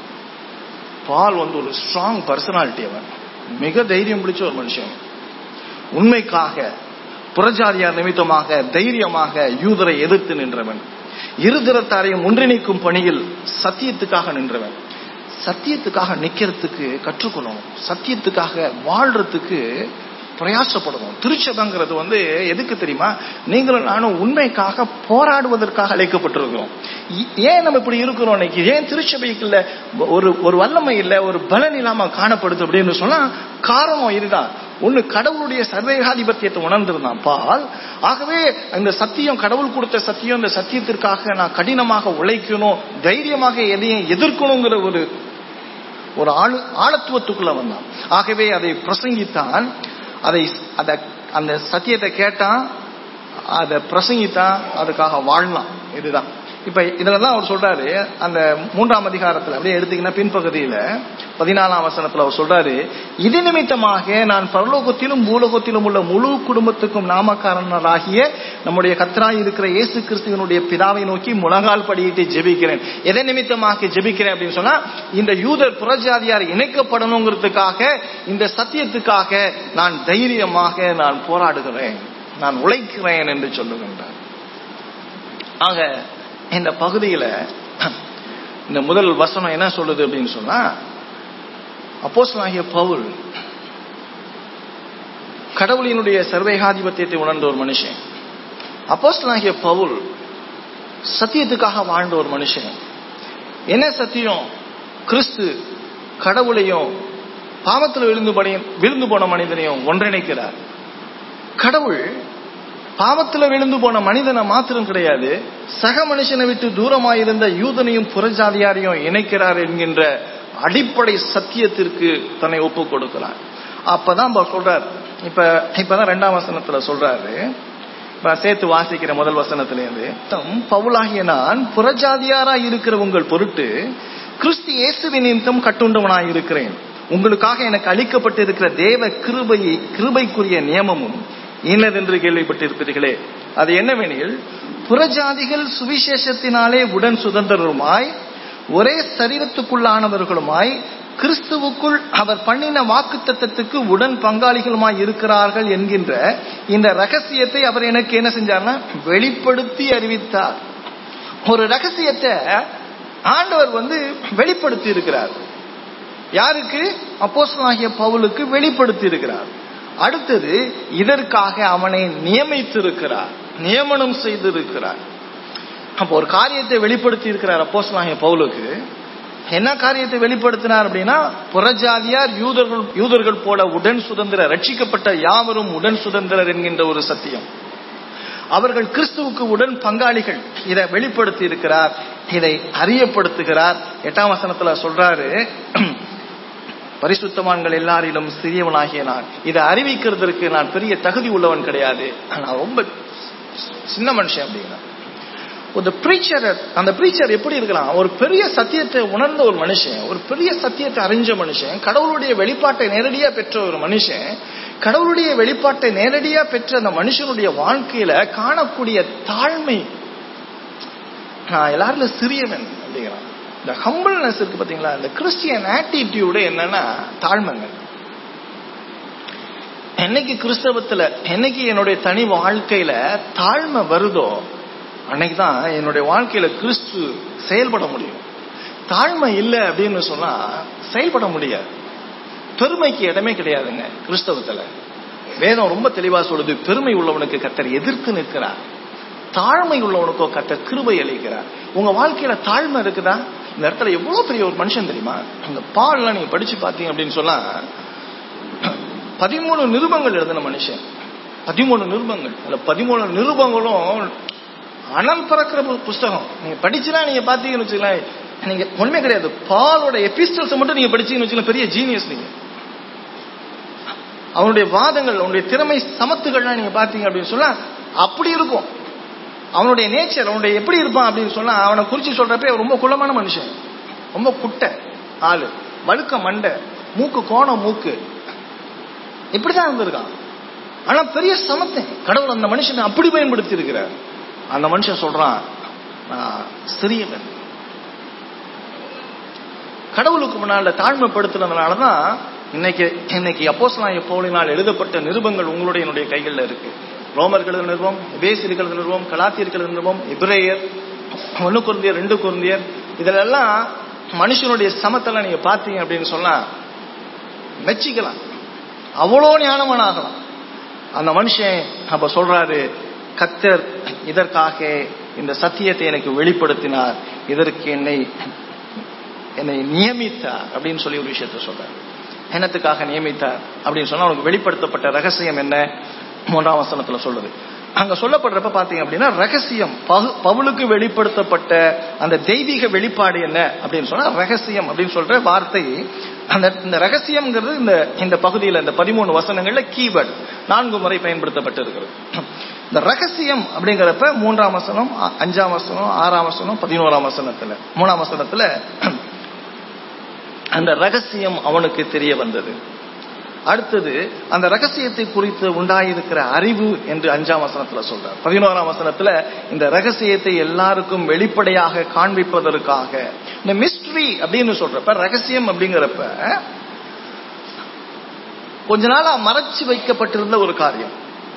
பால் வந்து ஒரு ஸ்ட்ராங் பர்சனாலிட்டி அவன் மிக தைரியம் பிடிச்ச ஒரு மனுஷன் உண்மைக்காக புறஜாதியார் நிமித்தமாக தைரியமாக யூதரை எதிர்த்து நின்றவன் இருதிரத்தாரையும் ஒன்றிணைக்கும் பணியில் சத்தியத்துக்காக நின்றவன் சத்தியத்துக்காக நிக்கிறதுக்கு கற்றுக்கணும் சத்தியத்துக்காக வாழ்றதுக்கு பிரயாசப்படணும் திருச்சபங்கிறது வந்து எதுக்கு தெரியுமா நீங்களும் நானும் உண்மைக்காக போராடுவதற்காக அழைக்கப்பட்டிருக்கிறோம் ஏன் நம்ம இப்படி இருக்கிறோம் இன்னைக்கு ஏன் திருச்சபைக்குள்ள ஒரு ஒரு வல்லமை இல்லை ஒரு பலன் இல்லாம காணப்படுது அப்படின்னு சொன்னா காரணம் இதுதான் ஒண்ணு கடவுளுடைய சர்வேகாதிபத்தியத்தை உணர்ந்திருந்தான் பால் ஆகவே இந்த சத்தியம் கடவுள் கொடுத்த சத்தியம் இந்த சத்தியத்திற்காக நான் கடினமாக உழைக்கணும் தைரியமாக எதையும் எதிர்க்கணுங்கிற ஒரு ஒரு ஆளு ஆழத்துவத்துக்குள்ள வந்தான் ஆகவே அதை பிரசங்கித்தான் அதை அத அந்த சத்தியத்தை கேட்டான் அதை பிரசங்கித்தான் அதுக்காக வாழ்லாம் இதுதான் இப்ப இதுலதான் அவர் சொல்றாரு அந்த மூன்றாம் அதிகாரத்துல அப்படியே எடுத்தீங்கன்னா பின்பகுதியில பதினாலாம் வசனத்துல அவர் சொல்றாரு இது நிமித்தமாக நான் பரலோகத்திலும் பூலோகத்திலும் உள்ள முழு குடும்பத்துக்கும் நாமக்காரனராகிய நம்முடைய கத்தராய் இருக்கிற இயேசு கிறிஸ்துவனுடைய பிதாவை நோக்கி முழங்கால் படியிட்டு ஜெபிக்கிறேன் எதை நிமித்தமாக ஜெபிக்கிறேன் அப்படின்னு சொன்னா இந்த யூதர் புறஜாதியார் இணைக்கப்படணுங்கிறதுக்காக இந்த சத்தியத்துக்காக நான் தைரியமாக நான் போராடுகிறேன் நான் உழைக்கிறேன் என்று சொல்லுகின்றார் ஆக இந்த பகுதியில இந்த முதல் வசனம் என்ன சொல்லுது அப்படின்னு சொன்னா அப்போஸ்தலனாகிய பவுல் கடவுளினுடைய சர்வேகாதிபத்தியத்தை உணர்ந்த ஒரு மனுஷன் அப்போஸ்தலனாகிய பவுல் சத்தியத்துக்காக வாழ்ந்த ஒரு மனுஷன் என்ன சத்தியம் கிறிஸ்து கடவுளையும் பாவத்தில் விழுந்து படையும் விழுந்து போன மனிதனையும் ஒன்றிணைக்கிறார் கடவுள் பாவத்துல விழுந்து போன மனிதனை மாத்திரம் கிடையாது சக மனுஷனை விட்டு தூரமாயிருந்த யூதனையும் புறஜாதியாரையும் இணைக்கிறார் என்கின்ற அடிப்படை சத்தியத்திற்கு தன்னை ஒப்பு கொடுக்கிறார் அப்பதான் அவர் சொல்றார் இப்ப இப்பதான் ரெண்டாம் வசனத்துல சொல்றாரு இப்ப சேர்த்து வாசிக்கிற முதல் வசனத்திலேருந்து தம் பவுலாகிய நான் புறஜாதியாராய் இருக்கிற உங்கள் பொருட்டு கிறிஸ்து இயேசுவின் நிமித்தம் கட்டுண்டவனாய் இருக்கிறேன் உங்களுக்காக எனக்கு அளிக்கப்பட்டிருக்கிற தேவ கிருபை கிருபைக்குரிய நியமமும் இன்னதென்று கேள்விப்பட்டிருப்பீர்களே அது என்னவெனில் புறஜாதிகள் சுவிசேஷத்தினாலே உடன் சுதந்திரருமாய் ஒரே சரீரத்துக்குள்ளானவர்களுமாய் கிறிஸ்துவுக்குள் அவர் பண்ணின வாக்குத்தத்தத்துக்கு உடன் பங்காளிகளுமாய் இருக்கிறார்கள் என்கின்ற இந்த ரகசியத்தை அவர் எனக்கு என்ன செஞ்சார்னா வெளிப்படுத்தி அறிவித்தார் ஒரு ரகசியத்தை ஆண்டவர் வந்து வெளிப்படுத்தி இருக்கிறார் யாருக்கு அப்போஸ்தலனாகிய பவுலுக்கு வெளிப்படுத்தி இருக்கிறார் அடுத்தது இதற்காக அவனை நியமித்திருக்கிறார் நியமனம் செய்திருக்கிறார் அப்போ ஒரு காரியத்தை வெளிப்படுத்தி இருக்கிறார் அப்போஸ்தலனாகிய பவுலுக்கு என்ன காரியத்தை வெளிப்படுத்தினார் அப்படின்னா புறஜாதியார் யூதர்கள் யூதர்கள் போல உடன் சுதந்திர ரட்சிக்கப்பட்ட யாவரும் உடன் சுதந்திரர் என்கின்ற ஒரு சத்தியம் அவர்கள் கிறிஸ்துவுக்கு உடன் பங்காளிகள் இதை வெளிப்படுத்தி இருக்கிறார் இதை அறியப்படுத்துகிறார் எட்டாம் வசனத்துல சொல்றாரு பரிசுத்தவான்கள் எல்லாரிலும் சிறியவனாகிய நான் இதை அறிவிக்கிறதுக்கு நான் பெரிய தகுதி உள்ளவன் கிடையாது நான் ரொம்ப சின்ன மனுஷன் அப்படின்னா ஒரு பிரீச்சர் அந்த பிரீச்சர் எப்படி இருக்கலாம் ஒரு பெரிய சத்தியத்தை உணர்ந்த ஒரு மனுஷன் ஒரு பெரிய சத்தியத்தை அறிஞ்ச மனுஷன் கடவுளுடைய வெளிப்பாட்டை நேரடியா பெற்ற ஒரு மனுஷன் கடவுளுடைய வெளிப்பாட்டை நேரடியா பெற்ற அந்த மனுஷனுடைய வாழ்க்கையில காணக்கூடிய தாழ்மை நான் எல்லாரும் சிறியவன் அப்படிங்கிறான் இந்த ஹம்பிள்னஸ் இருக்கு பாத்தீங்களா இந்த கிறிஸ்டியன் ஆட்டிடியூடு என்னன்னா தாழ்மைங்க என்னைக்கு கிறிஸ்தவத்துல என்னைக்கு என்னுடைய தனி வாழ்க்கையில தாழ்மை வருதோ அன்னைக்கு தான் என்னுடைய வாழ்க்கையில கிறிஸ்து செயல்பட முடியும் தாழ்மை இல்லை அப்படின்னு சொன்னா செயல்பட முடியாது பெருமைக்கு இடமே கிடையாதுங்க கிறிஸ்தவத்துல வேதம் ரொம்ப தெளிவா சொல்லுது பெருமை உள்ளவனுக்கு கத்தர் எதிர்த்து நிற்கிறார் தாழ்மை உள்ளவனுக்கோ கத்தர் கிருபை அளிக்கிறார் உங்க வாழ்க்கையில தாழ்மை இருக்குதா இந்த இடத்துல எவ்வளவு பெரிய ஒரு மனுஷன் தெரியுமா அந்த பால்லாம் நீங்க படிச்சு பாத்தீங்க அப்படின்னு சொன்னா பதிமூணு நிருபங்கள் எழுதின மனுஷன் பதிமூணு நிருபங்கள் அதுல பதிமூணு நிருபங்களும் அனல் பறக்கிற புஸ்தகம் நீங்க படிச்சுனா நீங்க பாத்தீங்கன்னு வச்சுக்கலாம் நீங்க ஒண்ணுமே கிடையாது பாலோட எபிஸ்டல்ஸ் மட்டும் நீங்க படிச்சீங்கன்னு வச்சுக்கலாம் பெரிய ஜீனியஸ் நீங்க அவனுடைய வாதங்கள் அவனுடைய திறமை சமத்துகள்லாம் நீங்க பாத்தீங்க அப்படின்னு சொன்னா அப்படி இருக்கும் அவனுடைய நேச்சர் அவனுடைய எப்படி இருப்பான் அப்படின்னு சொன்னா அவனை குறிச்சு சொல்றப்ப ரொம்ப குள்ளமான மனுஷன் ரொம்ப குட்டை ஆளு வழுக்க மண்டை மூக்கு கோணம் மூக்கு இப்படிதான் இருந்திருக்கான் ஆனா பெரிய சமத்தன் கடவுள் அந்த மனுஷனை அப்படி பயன்படுத்தி இருக்கிறார் அந்த மனுஷன் சொல்றான் சிறியவன் கடவுளுக்கு முன்னால தாழ்மைப்படுத்துனதுனாலதான் இன்னைக்கு இன்னைக்கு அப்போஸ்லாய போலினால் எழுதப்பட்ட நிருபங்கள் உங்களுடைய என்னுடைய கைகளில் இருக்கு ரோமர்கள் நிறுவம் பேசிர்கள் நிறுவம் கலாத்தியர்கள் நிறுவம் இப்ரேயர் ஒன்னு குருந்தியர் ரெண்டு குருந்தியர் இதிலெல்லாம் மனுஷனுடைய சமத்தெல்லாம் நீங்க பாத்தீங்க அப்படின்னு சொன்னா மெச்சிக்கலாம் அவ்வளோ ஞானமான ஆகலாம் அந்த மனுஷன் அப்ப சொல்றாரு கத்தர் இதற்காக இந்த சத்தியத்தை எனக்கு வெளிப்படுத்தினார் இதற்கு என்னை என்னை நியமித்தார் அப்படின்னு சொல்லி ஒரு விஷயத்த சொல்றார் என்னத்துக்காக நியமித்தார் அப்படின்னு சொன்னா அவனுக்கு வெளிப்படுத்தப்பட்ட ரகசியம் என்ன மூன்றாம் வசனத்துல சொல்லுது அங்க சொல்லப்படுறப்ப பாத்தீங்க அப்படின்னா ரகசியம் பவுலுக்கு வெளிப்படுத்தப்பட்ட அந்த தெய்வீக வெளிப்பாடு என்ன அப்படின்னு சொன்னா ரகசியம் அப்படின்னு சொல்ற வார்த்தை அந்த இந்த ரகசியம்ங்கிறது இந்த இந்த பகுதியில் இந்த பதிமூணு வசனங்கள்ல கீவேர்டு நான்கு முறை பயன்படுத்தப்பட்டு இருக்கிறது இந்த ரகசியம் அப்படிங்கிறப்ப மூன்றாம் வசனம் அஞ்சாம் வசனம் ஆறாம் வசனம் பதினோராம் வசனத்துல மூணாம் வசனத்துல அந்த ரகசியம் அவனுக்கு தெரிய வந்தது அடுத்தது அந்த ரகசியத்தை குறித்து உண்டாயிருக்கிற அறிவு என்று அஞ்சாம் வசனத்துல சொல்றார் பதினோராம் வசனத்துல இந்த ரகசியத்தை எல்லாருக்கும் வெளிப்படையாக காண்பிப்பதற்காக இந்த மிஸ்ட்ரி அப்படின்னு சொல்றப்ப ரகசியம் அப்படிங்கிறப்ப கொஞ்ச நாளா மறைச்சு வைக்கப்பட்டிருந்த ஒரு காரியம்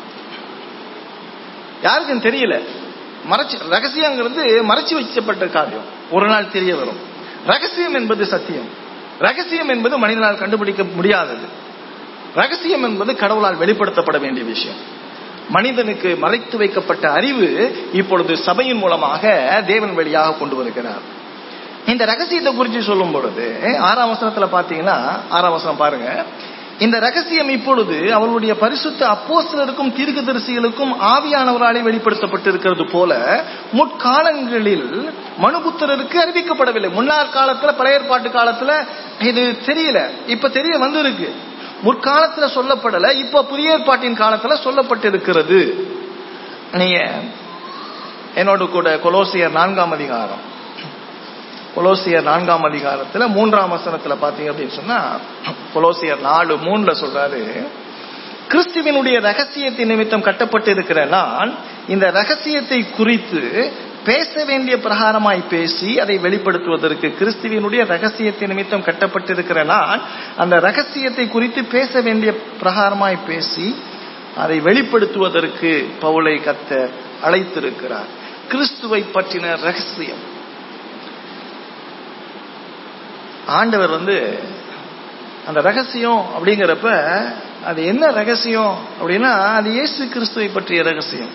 யாருக்கும் தெரியல மறைச்சு ரகசியங்கிறது மறைச்சு வைக்கப்பட்ட காரியம் ஒரு நாள் தெரிய வரும் ரகசியம் என்பது சத்தியம் ரகசியம் என்பது மனிதனால் கண்டுபிடிக்க முடியாதது ரகசியம் என்பது கடவுளால் வெளிப்படுத்தப்பட வேண்டிய விஷயம் மனிதனுக்கு மறைத்து வைக்கப்பட்ட அறிவு இப்பொழுது சபையின் மூலமாக தேவன் வழியாக கொண்டு வருகிறார் இந்த ரகசியத்தை குறித்து சொல்லும் பொழுது ஆறாம் வசனத்துல பாத்தீங்கன்னா ஆறாம் வசனம் பாருங்க இந்த ரகசியம் இப்பொழுது அவர்களுடைய பரிசுத்த அப்போஸ்தலருக்கும் தீர்க்கதரிசிகளுக்கும் ஆவியானவராலே வெளிப்படுத்தப்பட்டிருக்கிறது போல முற்காலங்களில் மனுபுத்திரருக்கு அறிவிக்கப்படவில்லை முன்னாள் காலத்துல பழைய ஏற்பாட்டு காலத்துல இது தெரியல இப்ப தெரிய வந்திருக்கு முற்காலத்துல சொல்லப்படல இப்ப புதிய ஏற்பாட்டின் காலத்துல சொல்லப்பட்டிருக்கிறது நீங்க என்னோட கூட கொலோசியர் நான்காம் அதிகாரம் கொலோசியர் நான்காம் அதிகாரத்துல மூன்றாம் வசனத்துல பாத்தீங்க அப்படின்னு சொன்னா கொலோசியர் நாலு மூணுல சொல்றாரு கிறிஸ்துவனுடைய ரகசியத்தின் நிமித்தம் கட்டப்பட்டு இருக்கிற நான் இந்த ரகசியத்தை குறித்து பேச வேண்டிய பிரகாரமாய் பேசி அதை வெளிப்படுத்துவதற்கு கிறிஸ்துவனுடைய ரகசியத்தின் நிமித்தம் கட்டப்பட்டிருக்கிற நான் அந்த ரகசியத்தை குறித்து பேச வேண்டிய பிரகாரமாய் பேசி அதை வெளிப்படுத்துவதற்கு பவுலை கத்த அழைத்திருக்கிறார் கிறிஸ்துவை பற்றின ரகசியம் ஆண்டவர் வந்து அந்த ரகசியம் அப்படிங்கிறப்ப அது என்ன ரகசியம் அப்படின்னா அது இயேசு கிறிஸ்துவை பற்றிய ரகசியம்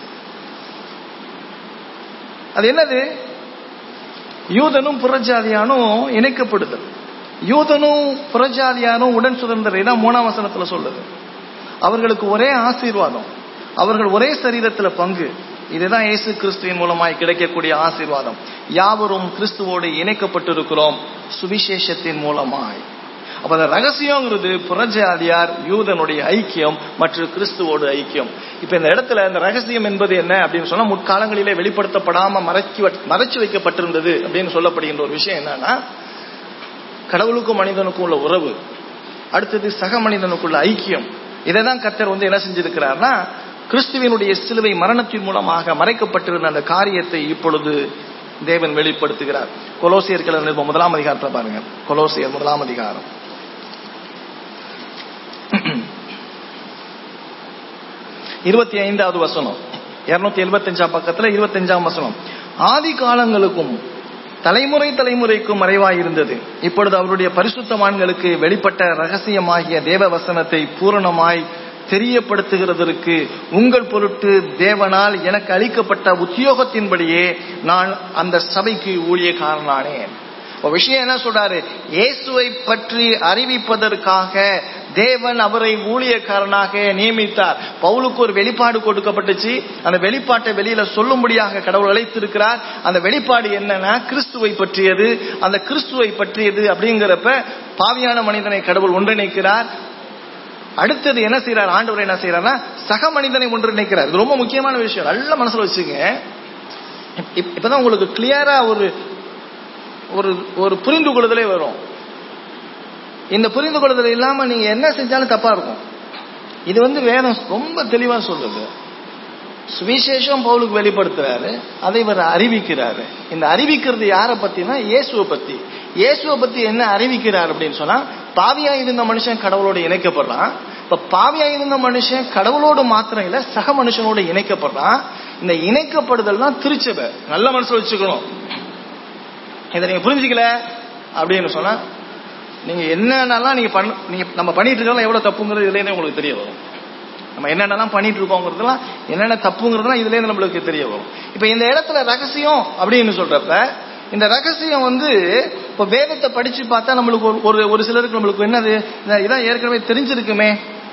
அது என்னது யூதனும் புறஜாதியானும் இணைக்கப்படுதல் யூதனும் புறஜாதியானும் உடன் சுதந்திரம் தான் மூணாம் வசனத்துல சொல்லுது அவர்களுக்கு ஒரே ஆசீர்வாதம் அவர்கள் ஒரே சரீரத்துல பங்கு இதுதான் இயேசு கிறிஸ்துவின் மூலமாய் கிடைக்கக்கூடிய ஆசீர்வாதம் யாவரும் கிறிஸ்துவோடு இணைக்கப்பட்டிருக்கிறோம் சுவிசேஷத்தின் மூலமாய் அப்ப அந்த ரகசியங்கிறது புறஜாதியார் யூதனுடைய ஐக்கியம் மற்றும் கிறிஸ்துவோடு ஐக்கியம் இப்ப இந்த இடத்துல இந்த ரகசியம் என்பது என்ன அப்படின்னு சொன்னா முற்காலங்களிலே வெளிப்படுத்தப்படாம மறைச்சி மறைச்சு வைக்கப்பட்டிருந்தது அப்படின்னு சொல்லப்படுகின்ற ஒரு விஷயம் என்னன்னா கடவுளுக்கும் மனிதனுக்கும் உள்ள உறவு அடுத்தது சக மனிதனுக்குள்ள ஐக்கியம் இதை தான் கத்தர் வந்து என்ன செஞ்சிருக்கிறார்னா கிறிஸ்துவனுடைய சிலுவை மரணத்தின் மூலமாக மறைக்கப்பட்டிருந்த அந்த காரியத்தை இப்பொழுது தேவன் வெளிப்படுத்துகிறார் கொலோசியர்கள் நிருபம் முதலாம் அதிகாரத்தில் பாருங்க கொலோசியர் முதலாம் அதிகாரம் இருபத்தி ஐந்தாவது வசனம் இருநூத்தி எழுபத்தி அஞ்சாம் பக்கத்துல இருபத்தி அஞ்சாம் வசனம் ஆதி காலங்களுக்கும் தலைமுறை தலைமுறைக்கும் மறைவாய் இருந்தது இப்பொழுது அவருடைய பரிசுத்தமான்களுக்கு வெளிப்பட்ட ரகசியமாகிய தேவ வசனத்தை பூரணமாய் தெரியப்படுத்துகிறதற்கு உங்கள் பொருட்டு தேவனால் எனக்கு அளிக்கப்பட்ட உத்தியோகத்தின்படியே நான் அந்த சபைக்கு ஊழியக்காரனானேன் விஷயம் என்ன சொல்றாரு இயேசுவை பற்றி அறிவிப்பதற்காக தேவன் அவரை ஊழியக்காரனாக நியமித்தார் பவுலுக்கு ஒரு வெளிப்பாடு கொடுக்கப்பட்டுச்சு அந்த வெளிப்பாட்டை வெளியில சொல்லும்படியாக கடவுள் அழைத்திருக்கிறார் அந்த வெளிப்பாடு என்னன்னா கிறிஸ்துவை பற்றியது அந்த கிறிஸ்துவை பற்றியது அப்படிங்கிறப்ப பாவியான மனிதனை கடவுள் ஒன்றிணைக்கிறார் அடுத்தது என்ன செய்யறார் ஆண்டவர் என்ன செய்யறாருன்னா சக மனிதனை ஒன்றிணைக்கிறார் இது ரொம்ப முக்கியமான விஷயம் நல்ல மனசுல வச்சுங்க இப்பதான் உங்களுக்கு கிளியரா ஒரு ஒரு ஒரு புரிந்து கொள்ளுதலே வரும் இந்த புரிந்து கொள்ளுதல் இல்லாம நீங்க என்ன செஞ்சாலும் தப்பா இருக்கும் இது வந்து வேதம் ரொம்ப தெளிவா சொல்லுது சுவிசேஷம் பவுலுக்கு வெளிப்படுத்துறாரு அதை இவர் அறிவிக்கிறாரு இந்த அறிவிக்கிறது யாரை பத்தினா இயேசுவை பத்தி இயேசுவை பத்தி என்ன அறிவிக்கிறார் அப்படின்னு சொன்னா பாவியா இருந்த மனுஷன் கடவுளோட இணைக்கப்படுறான் இப்ப பாவியா இருந்த மனுஷன் கடவுளோடு மாத்திரம் இல்ல சக மனுஷனோட இணைக்கப்படுறான் இந்த இணைக்கப்படுதல் தான் திருச்சபை நல்ல மனசுல வச்சுக்கணும் இதை நீங்க புரிஞ்சுக்கல அப்படின்னு சொன்னா நீங்க என்னென்னலாம் நீங்க பண்ண நீங்க நம்ம பண்ணிட்டு இருக்கலாம் எவ்வளவு தப்புங்கிறது இதுல உங்களுக்கு தெரிய வரும் நம்ம என்னென்னலாம் பண்ணிட்டு இருக்கோங்கிறதுலாம் என்னென்ன தப்புங்கிறதுலாம் இதுல நம்மளுக்கு தெரிய வரும் இப்ப இந்த இடத்துல ரகசியம் அப்படின்னு சொல்றப்ப இந்த ரகசியம் வந்து இப்ப வேதத்தை படிச்சு பார்த்தா நம்மளுக்கு ஒரு ஒரு சிலருக்கு நம்மளுக்கு என்னது இதான் ஏற்கனவே தெரிஞ்சிருக்குமே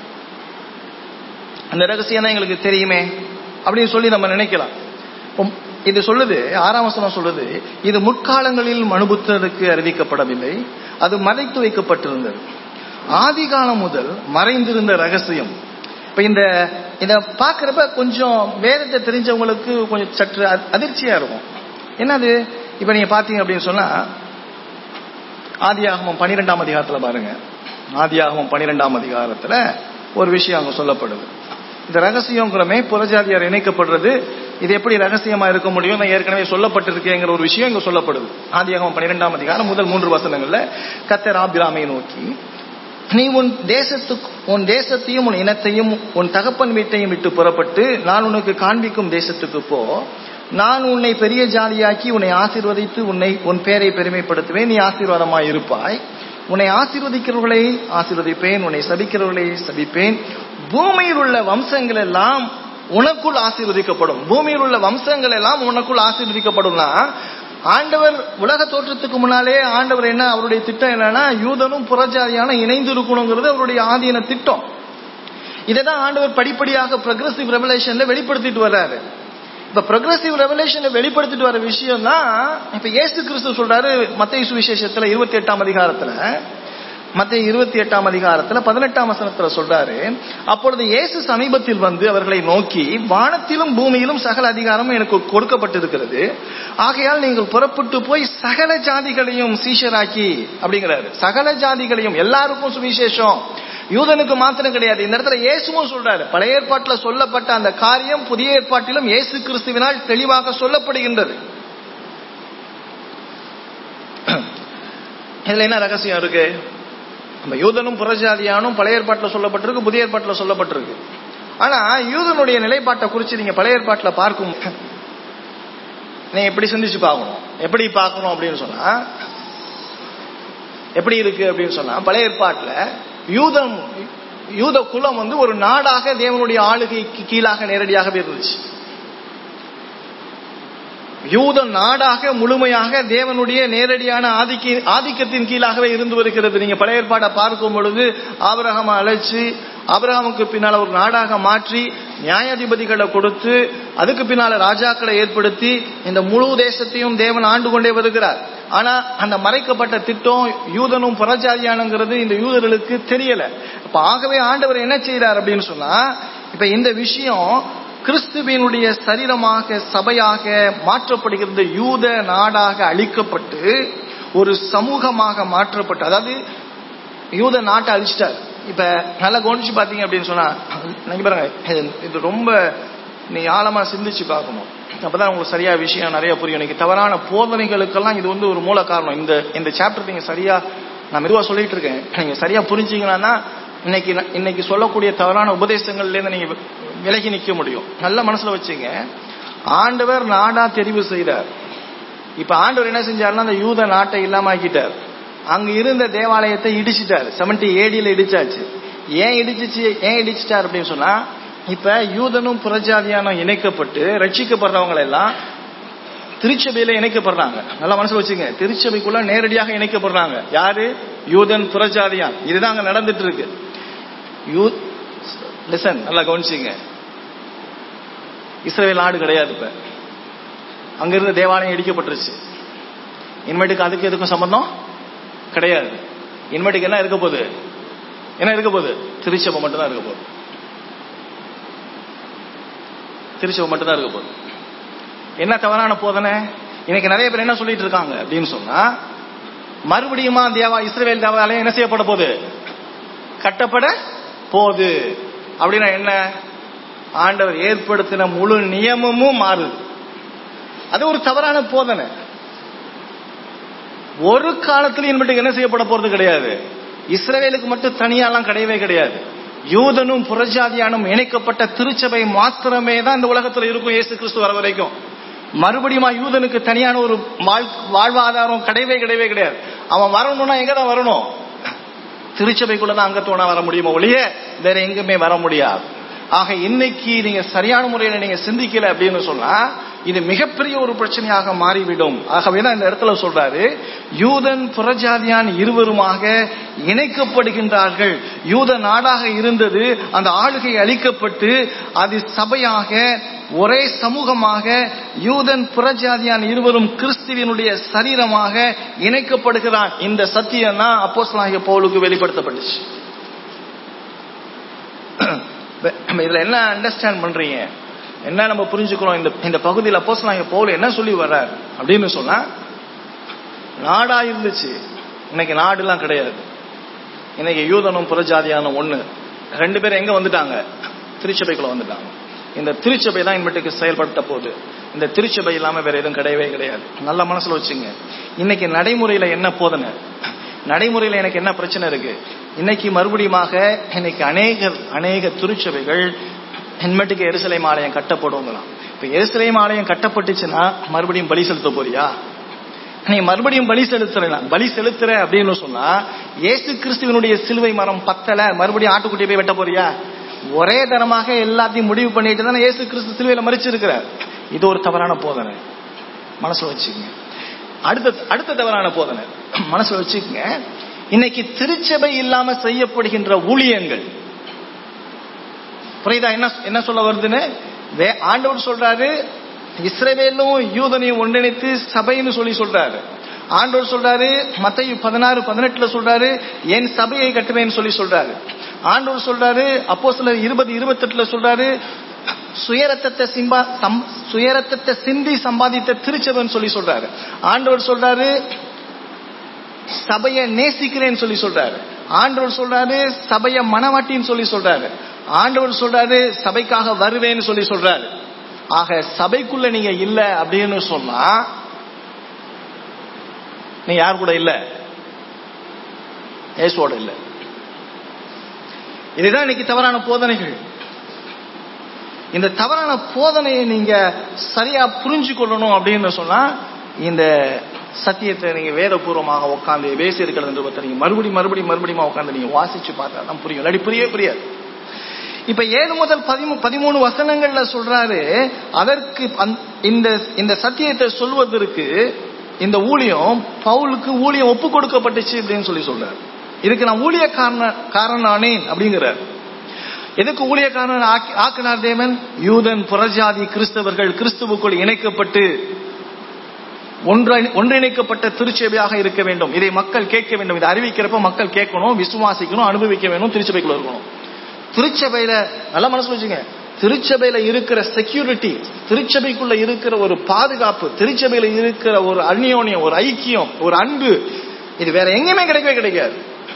அந்த ரகசியம் தான் எங்களுக்கு தெரியுமே அப்படின்னு சொல்லி நம்ம நினைக்கலாம் இது சொல்லுது ஆறாம் வசனம் சொல்லுது இது முற்காலங்களில் மனுபுத்தருக்கு அறிவிக்கப்படவில்லை அது மறைத்து வைக்கப்பட்டிருந்தது ஆதி காலம் முதல் மறைந்திருந்த ரகசியம் இப்ப இந்த இத பாக்குறப்ப கொஞ்சம் வேதத்தை தெரிஞ்சவங்களுக்கு கொஞ்சம் சற்று அதிர்ச்சியா இருக்கும் என்னது இப்ப நீங்க பாத்தீங்க அப்படின்னு சொன்னா ஆதியாகமம் பனிரெண்டாம் அதிகாரத்துல பாருங்க ஆதியாகமம் பனிரெண்டாம் அதிகாரத்துல ஒரு விஷயம் அங்க சொல்லப்படுது இந்த ரகசியங்கிறமே புறஜாதியார் இணைக்கப்படுறது இது எப்படி ரகசியமா இருக்க முடியும் நான் ஏற்கனவே சொல்லப்பட்டிருக்கேங்கிற ஒரு விஷயம் இங்க சொல்லப்படுது ஆதியாகமம் பன்னிரெண்டாம் அதிகாரம் முதல் மூன்று வசனங்கள்ல கத்தர் ஆபிராமை நோக்கி நீ உன் தேசத்துக்கு உன் தேசத்தையும் உன் இனத்தையும் உன் தகப்பன் வீட்டையும் விட்டு புறப்பட்டு நான் உனக்கு காண்பிக்கும் தேசத்துக்கு போ நான் உன்னை பெரிய ஜாதியாக்கி உன்னை ஆசீர்வதித்து உன்னை உன் பேரை பெருமைப்படுத்துவேன் நீ ஆசீர்வாதமாய் இருப்பாய் உன்னை ஆசீர்வதிக்கிறவர்களை ஆசீர்வதிப்பேன் உன்னை சபிக்கிறவர்களை சபிப்பேன் பூமியில் உள்ள வம்சங்கள் எல்லாம் உனக்குள் ஆசீர்வதிக்கப்படும் பூமியில் உள்ள வம்சங்கள் எல்லாம் உனக்குள் ஆசீர்வதிக்கப்படும்னா ஆண்டவர் உலக தோற்றத்துக்கு முன்னாலே ஆண்டவர் என்ன அவருடைய திட்டம் என்னன்னா யூதனும் புறஜாதியான இணைந்து இருக்கணுங்கிறது அவருடைய ஆதீன திட்டம் இதைதான் ஆண்டவர் படிப்படியாக ப்ரொக்ரஸிவ் ரெவலேஷன்ல வெளிப்படுத்திட்டு வர்றாரு இப்ப ப்ரொக்ரஸிவ் ரெவலேஷன்ல வெளிப்படுத்திட்டு வர விஷயம் தான் இப்ப இயேசு கிறிஸ்து சொல்றாரு மத்திய சுவிசேஷத்துல இருபத்தி எட்டாம் அதிகாரத்துல மத்திய இருபத்தி எட்டாம் அதிகாரத்துல பதினெட்டாம் வசனத்துல சொல்றாரு அப்பொழுது இயேசு சமீபத்தில் வந்து அவர்களை நோக்கி வானத்திலும் பூமியிலும் சகல அதிகாரமும் எனக்கு கொடுக்கப்பட்டிருக்கிறது ஆகையால் நீங்கள் புறப்பட்டு போய் சகல ஜாதிகளையும் சீஷராக்கி அப்படிங்கிறாரு சகல ஜாதிகளையும் எல்லாருக்கும் சுவிசேஷம் யூதனுக்கு மாத்திரம் கிடையாது இந்த இடத்துல இயேசுவும் சொல்றாரு பழைய ஏற்பாட்டுல சொல்லப்பட்ட அந்த காரியம் புதிய ஏற்பாட்டிலும் இயேசு கிறிஸ்துவினால் தெளிவாக சொல்லப்படுகின்றது இதுல என்ன ரகசியம் இருக்கு நம்ம யூதனும் புறஜாதியானும் பழைய ஏற்பாட்டில் சொல்லப்பட்டிருக்கு புதிய ஏற்பாட்டில் சொல்லப்பட்டிருக்கு ஆனா யூதனுடைய நிலைப்பாட்டை குறித்து நீங்க பழைய ஏற்பாட்டில் பார்க்கும் நீங்க எப்படி சிந்திச்சு பார்க்கணும் எப்படி பார்க்கணும் அப்படின்னு சொன்னா எப்படி இருக்கு அப்படின்னு சொன்னா பழைய ஏற்பாட்டில் யூதம் யூத குலம் வந்து ஒரு நாடாக தேவனுடைய ஆளுகைக்கு கீழாக நேரடியாகவே இருந்துச்சு யூத நாடாக முழுமையாக தேவனுடைய நேரடியான ஆதிக்க ஆதிக்கத்தின் கீழாகவே இருந்து வருகிறது நீங்க பழைய ஏற்பாடை பார்க்கும் பொழுது ஆபரகம் அழைச்சு ஆபரகமுக்கு பின்னால ஒரு நாடாக மாற்றி நியாயாதிபதிகளை கொடுத்து அதுக்கு பின்னால ராஜாக்களை ஏற்படுத்தி இந்த முழு தேசத்தையும் தேவன் ஆண்டு கொண்டே வருகிறார் ஆனா அந்த மறைக்கப்பட்ட திட்டம் யூதனும் புறஜாதியானுங்கிறது இந்த யூதர்களுக்கு தெரியல அப்ப ஆகவே ஆண்டவர் என்ன செய்யறார் அப்படின்னு சொன்னா இப்ப இந்த விஷயம் கிறிஸ்துவினுடைய சரீரமாக சபையாக மாற்றப்படுகிறது யூத நாடாக அழிக்கப்பட்டு ஒரு சமூகமாக மாற்றப்பட்டு அதாவது யூத நாட்டை அழிச்சிட்டார் இப்ப நல்லா கவனிச்சு பாத்தீங்க அப்படின்னு சொன்னா நீங்க பாருங்க இது ரொம்ப நீ ஆழமா சிந்திச்சு பார்க்கணும் அப்பதான் உங்களுக்கு சரியா விஷயம் நிறைய புரியும் இன்னைக்கு தவறான போதனைகளுக்கெல்லாம் இது வந்து ஒரு மூல காரணம் இந்த இந்த சாப்டர் நீங்க சரியா நான் மெதுவா சொல்லிட்டு இருக்கேன் நீங்க சரியா புரிஞ்சீங்கன்னா இன்னைக்கு இன்னைக்கு சொல்லக்கூடிய தவறான உபதேசங்கள்ல இருந்து நீங்க விலகி நிக்க முடியும் நல்ல மனசுல வச்சுங்க ஆண்டவர் நாடா தெரிவு செய்தார் இப்ப ஆண்டவர் என்ன செஞ்சாருன்னா அந்த யூத நாட்டை இல்லாம ஆக்கிட்டார் அங்க இருந்த தேவாலயத்தை இடிச்சிட்டார் செவன்டி ஏடியில இடிச்சாச்சு ஏன் இடிச்சிச்சு ஏன் இடிச்சிட்டார் அப்படின்னு சொன்னா இப்ப யூதனும் புறஜாதியானும் இணைக்கப்பட்டு ரட்சிக்கப்படுறவங்க எல்லாம் திருச்சபையில இணைக்கப்படுறாங்க நல்லா மனசுல வச்சுங்க திருச்சபைக்குள்ள நேரடியாக இணைக்கப்படுறாங்க யாரு யூதன் புறஜாதியான் இதுதான் அங்க நடந்துட்டு இருக்கு யூ லிசன் நல்லா கவனிச்சிங்க இஸ்ரேல் நாடு கிடையாது இப்ப அங்கிருந்த தேவாலயம் இடிக்கப்பட்டுருச்சு இனிமேட்டுக்கு அதுக்கு எதுக்கும் சம்பந்தம் கிடையாது இனிமேட்டுக்கு என்ன இருக்க போகுது என்ன இருக்க போகுது திருச்சபை மட்டும்தான் இருக்க போகுது திருச்சபை மட்டும்தான் இருக்க போகுது என்ன தவறான போதனை இன்னைக்கு நிறைய பேர் என்ன சொல்லிட்டு இருக்காங்க அப்படின்னு சொன்னா மறுபடியுமா தேவா இஸ்ரேல் தேவாலயம் என்ன செய்யப்பட போகுது கட்டப்பட போகுது அப்படின்னா என்ன ஆண்டவர் ஏற்படுத்தின முழு நியமமும் மாறுது அது ஒரு தவறான போதனை ஒரு காலத்திலையும் மட்டும் என்ன செய்யப்பட போறது கிடையாது இஸ்ரேலுக்கு மட்டும் தனியாலாம் கிடையவே கிடையாது யூதனும் புறஜாதியானும் இணைக்கப்பட்ட திருச்சபை மாத்திரமே தான் இந்த உலகத்துல இருக்கும் இயேசு கிறிஸ்து வர வரைக்கும் மறுபடியும் யூதனுக்கு தனியான ஒரு வாழ்வாதாரம் கிடையவே கிடையவே கிடையாது அவன் வரணும்னா எங்கதான் வரணும் திருச்சபைக்குள்ளதான் அங்கத்தோட வர முடியுமோ ஒழிய வேற எங்குமே வர முடியாது ஆக இன்னைக்கு நீங்க சரியான முறையில நீங்க சிந்திக்கல அப்படின்னு சொன்னா இது மிகப்பெரிய ஒரு பிரச்சனையாக மாறிவிடும் ஆகவே தான் இந்த இடத்துல சொல்றாரு யூதன் புறஜாதியான் இருவருமாக இணைக்கப்படுகின்றார்கள் யூத நாடாக இருந்தது அந்த ஆளுகை அளிக்கப்பட்டு அது சபையாக ஒரே சமூகமாக யூதன் புறஜாதியான் இருவரும் கிறிஸ்துவனுடைய சரீரமாக இணைக்கப்படுகிறான் இந்த சத்தியம் தான் அப்போஸ்தலனாகிய பவுலுக்கு வெளிப்படுத்தப்பட்டுச்சு இதுல என்ன அண்டர்ஸ்டாண்ட் பண்றீங்க என்ன நம்ம புரிஞ்சுக்கிறோம் இந்த இந்த பகுதியில் அப்போஸ் நாங்கள் பவுல் என்ன சொல்லி வர்றார் அப்படின்னு சொன்னா நாடா இருந்துச்சு இன்னைக்கு நாடுலாம் கிடையாது இன்னைக்கு யூதனும் புறஜாதியான ஒண்ணு ரெண்டு பேரும் எங்க வந்துட்டாங்க திருச்சபைக்குள்ள வந்துட்டாங்க இந்த திருச்சபை தான் இன்மட்டுக்கு செயல்படுத்த போகுது இந்த திருச்சபை இல்லாம வேற எதுவும் கிடையவே கிடையாது நல்ல மனசுல வச்சுங்க இன்னைக்கு நடைமுறையில என்ன போதனை நடைமுறையில எனக்கு என்ன பிரச்சனை இருக்கு இன்னைக்கு மறுபடியுமாக இன்னைக்கு அநேக அநேக திருச்சபைகள் இன்மட்டுக்கு எருசலேம் ஆலயம் கட்டப்படுங்களாம் இப்ப எருசலேம் ஆலயம் கட்டப்பட்டுச்சுன்னா மறுபடியும் பலி செலுத்த போறியா நீ மறுபடியும் பலி செலுத்துற பலி செலுத்துற அப்படின்னு சொன்னா ஏசு கிறிஸ்துவனுடைய சிலுவை மரம் பத்தல மறுபடியும் ஆட்டுக்குட்டியை போய் வெட்ட போறியா ஒரே தரமாக எல்லாத்தையும் முடிவு பண்ணிட்டு தானே இயேசு கிறிஸ்து சிலுவையில மறிச்சிருக்கிறார் இது ஒரு தவறான போதனை மனசுல வச்சுக்கோங்க அடுத்த அடுத்த தவறான போதனை மனசுல வச்சுக்கோங்க இன்னைக்கு திருச்சபை இல்லாம செய்யப்படுகின்ற ஊழியங்கள் புரியுதா என்ன என்ன சொல்ல வருதுன்னு வே- ஆண்டவர் சொல்றாரு இஸ்ரவேலும் யூதனையும் ஒன்றிணைத்து சபைன்னு சொல்லி சொல்றாரு ஆண்டவர் சொல்றாரு மத்தேயு பதினாறு பதினெட்டுல சொல்றாரு என் சபையை கட்டுவேன்னு சொல்லி சொல்றாரு ஆண்டவர் சொல்றாரு அப்போ சில இருபது இருபத்தெட்டுல சொல்றாரு சுயரத்தத்தை சிம்பா சம்- சுயரத்தத்தை சிந்தி சம்பாதித்த திருச்சபைன்னு சொல்லி சொல்றாரு ஆண்டவர் சொல்றாரு சபையை நேசிக்கிறேன்னு சொல்லி சொல்றாரு ஆண்டவர் சொல்றாரு சபையை மனவாட்டின்னு சொல்லி சொல்றாரு ஆண்டவர் சொல்றாரு சபைக்காக வருவேன்னு சொல்லி சொல்றாரு ஆக சபைக்குள்ள நீங்க இல்ல அப்படின்னு சொன்னா நீ யார் கூட இல்ல இயேசுவோட இல்ல இதுதான் இன்னைக்கு தவறான போதனைகள் இந்த தவறான போதனையை நீங்க சரியா புரிஞ்சு கொள்ளணும் அப்படின்னு சொன்னா இந்த சத்தியத்தை நீங்க வேதபூர்வமாக உட்காந்து பேசி இருக்கிற நிருபத்தை நீங்க மறுபடி மறுபடி மறுபடியும் உட்காந்து நீங்க வாசிச்சு பார்த்தா தான் புரியும் இல்லாட்டி புரியவே புரியாது இப்ப ஏழு முதல் பதிமூ பதிமூணு வசனங்கள்ல சொல்றாரு அதற்கு அந்த- இந்த இந்த சத்தியத்தை சொல்வதற்கு இந்த ஊழியம் பவுலுக்கு ஊழியம் ஒப்பு கொடுக்கப்பட்டுச்சு அப்படின்னு சொல்லி சொல்றாரு இதுக்கு நான் ஊழிய காரண காரணானேன் அப்படிங்கிறார் எதுக்கு ஊழியக்காரன் ஆக்கி- ஆக்கினார் தேவன் யூதன் புறஜாதி கிறிஸ்தவர்கள் கிறிஸ்துவுக்குள் இணைக்கப்பட்டு ஒன்றை- ஒன்றிணைக்கப்பட்ட திருச்சபையாக இருக்க வேண்டும் இதை மக்கள் கேட்க வேண்டும் இதை அறிவிக்கிறப்ப மக்கள் கேட்கணும் விசுவாசிக்கணும் அனுபவிக்க வேணும் திருச்சபைக்குள்ள இருக்கணும் திருச்சபையில நல்ல மனசுல வச்சுங்க திருச்சபையில இருக்கிற செக்யூரிட்டி திருச்சபைக்குள்ள இருக்கிற ஒரு பாதுகாப்பு திருச்சபையில இருக்கிற ஒரு அந்யோன்யம் ஒரு ஐக்கியம் ஒரு அன்பு இது வேற எங்கேயுமே கிடைக்கவே கிடைக்காது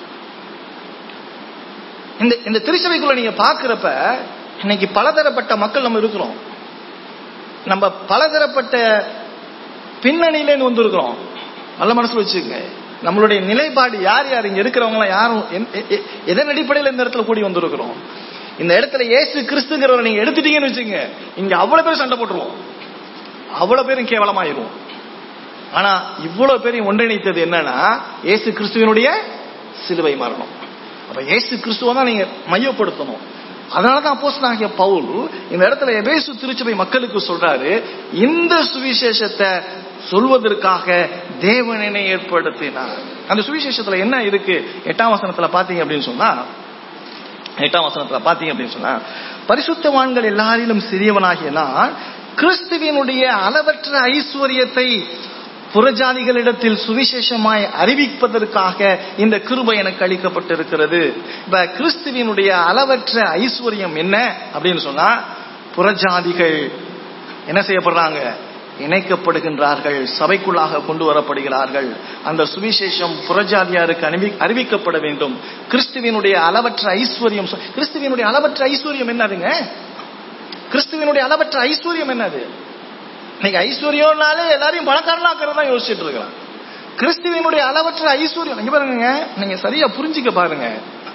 இந்த இந்த திருச்சபைக்குள்ள நீங்க பாக்குறப்ப இன்னைக்கு பலதரப்பட்ட மக்கள் நம்ம இருக்கிறோம் நம்ம பலதரப்பட்ட பின்னணியிலேருந்து வந்திருக்கிறோம் நல்ல மனசுல வச்சுக்கோங்க நம்மளுடைய நிலைப்பாடு யார் யார் இங்க இருக்கிறவங்க யாரும் என்- எ- எ- எதன் அடிப்படையில் இந்த இடத்துல கூடி வந்திருக்கிறோம் இந்த இடத்துல இயேசு கிறிஸ்துங்கிறவரை நீங்க எடுத்துட்டீங்கன்னு வச்சுங்க இங்க அவ்வளவு பேர் சண்டை போட்டுருவோம் அவ்வளவு பேரும் கேவலமாயிரும் ஆனா இவ்வளவு பேரையும் ஒன்றிணைத்தது என்னன்னா இயேசு கிறிஸ்துவனுடைய சிலுவை மரணம் அப்ப இயேசு கிறிஸ்துவை தான் நீங்க மையப்படுத்தணும் அதனாலதான் அப்போஸ்தலனாகிய பவுல் இந்த இடத்துல எபேசு திருச்சபை மக்களுக்கு சொல்றாரு இந்த சுவிசேஷத்தை சொல்வதற்காக தேவனனை ஏற்படுத்தினார் அந்த சுவிசேஷத்துல என்ன இருக்கு எட்டாம் வசனத்துல பாத்தீங்க அப்படின்னு சொன்னா எட்டாம் வசனத்துல பாத்தீங்க அப்படின்னு சொன்னா பரிசுத்தவான்கள் எல்லாரிலும் சிறியவனாகிய நான் கிறிஸ்துவினுடைய அளவற்ற ஐஸ்வர்யத்தை புறஜாதிகளிடத்தில் சுவிசேஷமாய் அறிவிப்பதற்காக இந்த கிருபை எனக்கு அளிக்கப்பட்டிருக்கிறது இப்ப கிறிஸ்துவினுடைய அளவற்ற ஐஸ்வர்யம் என்ன அப்படின்னு சொன்னா புறஜாதிகள் என்ன செய்யப்படுறாங்க இணைக்கப்படுகின்றார்கள் சபைக்குள்ளாக கொண்டு வரப்படுகிறார்கள் அந்த சுவிசேஷம் புறஜாதியாருக்கு அனுபவி அறிவிக்கப்பட வேண்டும் கிறிஸ்துவினுடைய அளவற்ற ஐஸ்வர்யம் சொ- கிறிஸ்துவினுடைய அளவற்ற ஐஸ்வர்யம் என்னதுங்க கிறிஸ்துவினுடைய அளவற்ற ஐஸ்வர்யம் என்னது இன்னைக்கு ஐஸ்வர்யம்னாலே எல்லாரையும் பணக்காரனாக்கிறது தான் யோசிச்சுட்டு இருக்கிறான் கிறிஸ்துவினுடைய அளவற்ற ஐஸ்வர்யம் இங்க பாருங்க நீங்க சரியா புரிஞ்சுக்க பாருங்க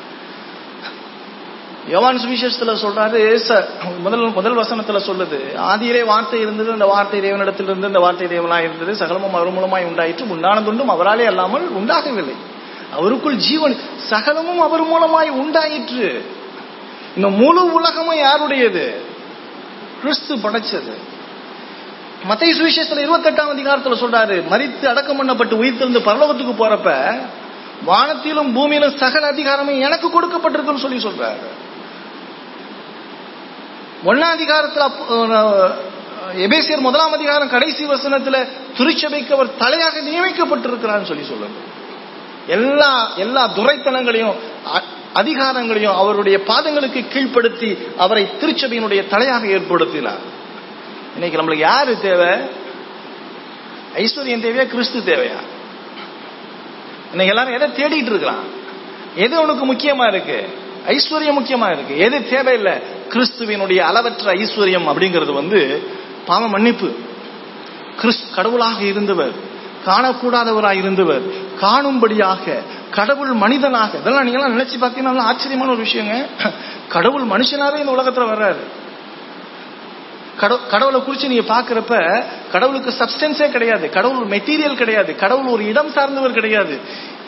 யோவான் சுவிசேஷத்துல சொல்றாரு ச- முதல் முதல் வசனத்துல சொல்லுது ஆதியிலே வார்த்தை இருந்தது அந்த வார்த்தை தேவனிடத்தில் இருந்து அந்த வார்த்தை தேவனாய் இருந்தது சகலமும் அவர் மூலமாய் உண்டாயிற்று உண்டானதுண்டும் அவராலே அல்லாமல் உண்டாகவில்லை அவருக்குள் ஜீவன் சகலமும் அவர் மூலமாய் உண்டாயிற்று இந்த முழு உலகமும் யாருடையது கிறிஸ்து படைச்சது மத்திய சுவிசேஷத்துல இருபத்தெட்டாம் அதிகாரத்துல சொல்றாரு மரித்து அடக்கம் பண்ணப்பட்டு உயிர்த்தெழுந்து பரலோகத்துக்கு போறப்ப வானத்திலும் பூமியிலும் சகல அதிகாரமும் எனக்கு கொடுக்கப்பட்டிருக்குன்னு சொல்லி சொல்றாரு ஒன்னாம் அதிகாரத்துல அப்போ, அஹ், எபேசியர் முதலாம் அதிகாரம் கடைசி வசனத்துல திருச்சபைக்கு அவர் தலையாக நியமிக்கப்பட்டிருக்கிறான்னு சொல்லி சொல்லுங்க எல்லா எல்லா துரைத்தனங்களையும் அ- அதிகாரங்களையும் அவருடைய பாதங்களுக்கு கீழ்ப்படுத்தி அவரை திருச்சபையினுடைய தலையாக ஏற்படுத்தினார் இன்னைக்கு நம்மளுக்கு யாரு தேவை ஐஸ்வர்யம் தேவையா கிறிஸ்து தேவையா இன்னைக்கு எல்லாரும் எதை தேடிட்டு இருக்கிறான் எது உனக்கு முக்கியமா இருக்கு ஐஸ்வர்யம் முக்கியமா இருக்கு எது தேவையில்லை கிறிஸ்துவினுடைய அளவற்ற ஐஸ்வர்யம் அப்படிங்கிறது வந்து பாவ மன்னிப்பு கிறிஸ் கடவுளாக இருந்தவர் காணக்கூடாதவராய் இருந்தவர் காணும்படியாக கடவுள் மனிதனாக இதெல்லாம் நீங்க எல்லாம் நினைச்சு பார்த்தீங்கன்னா ஆச்சரியமான ஒரு விஷயங்க கடவுள் மனுஷனாவே இந்த உலகத்துல வர்றாரு கடவு- கடவுளை குறிச்சு நீங்க பாக்குறப்ப கடவுளுக்கு சப்ஸ்டன்ஸே கிடையாது கடவுள் மெட்டீரியல் கிடையாது கடவுள் ஒரு இடம் சார்ந்தவர் கிடையாது இப்ப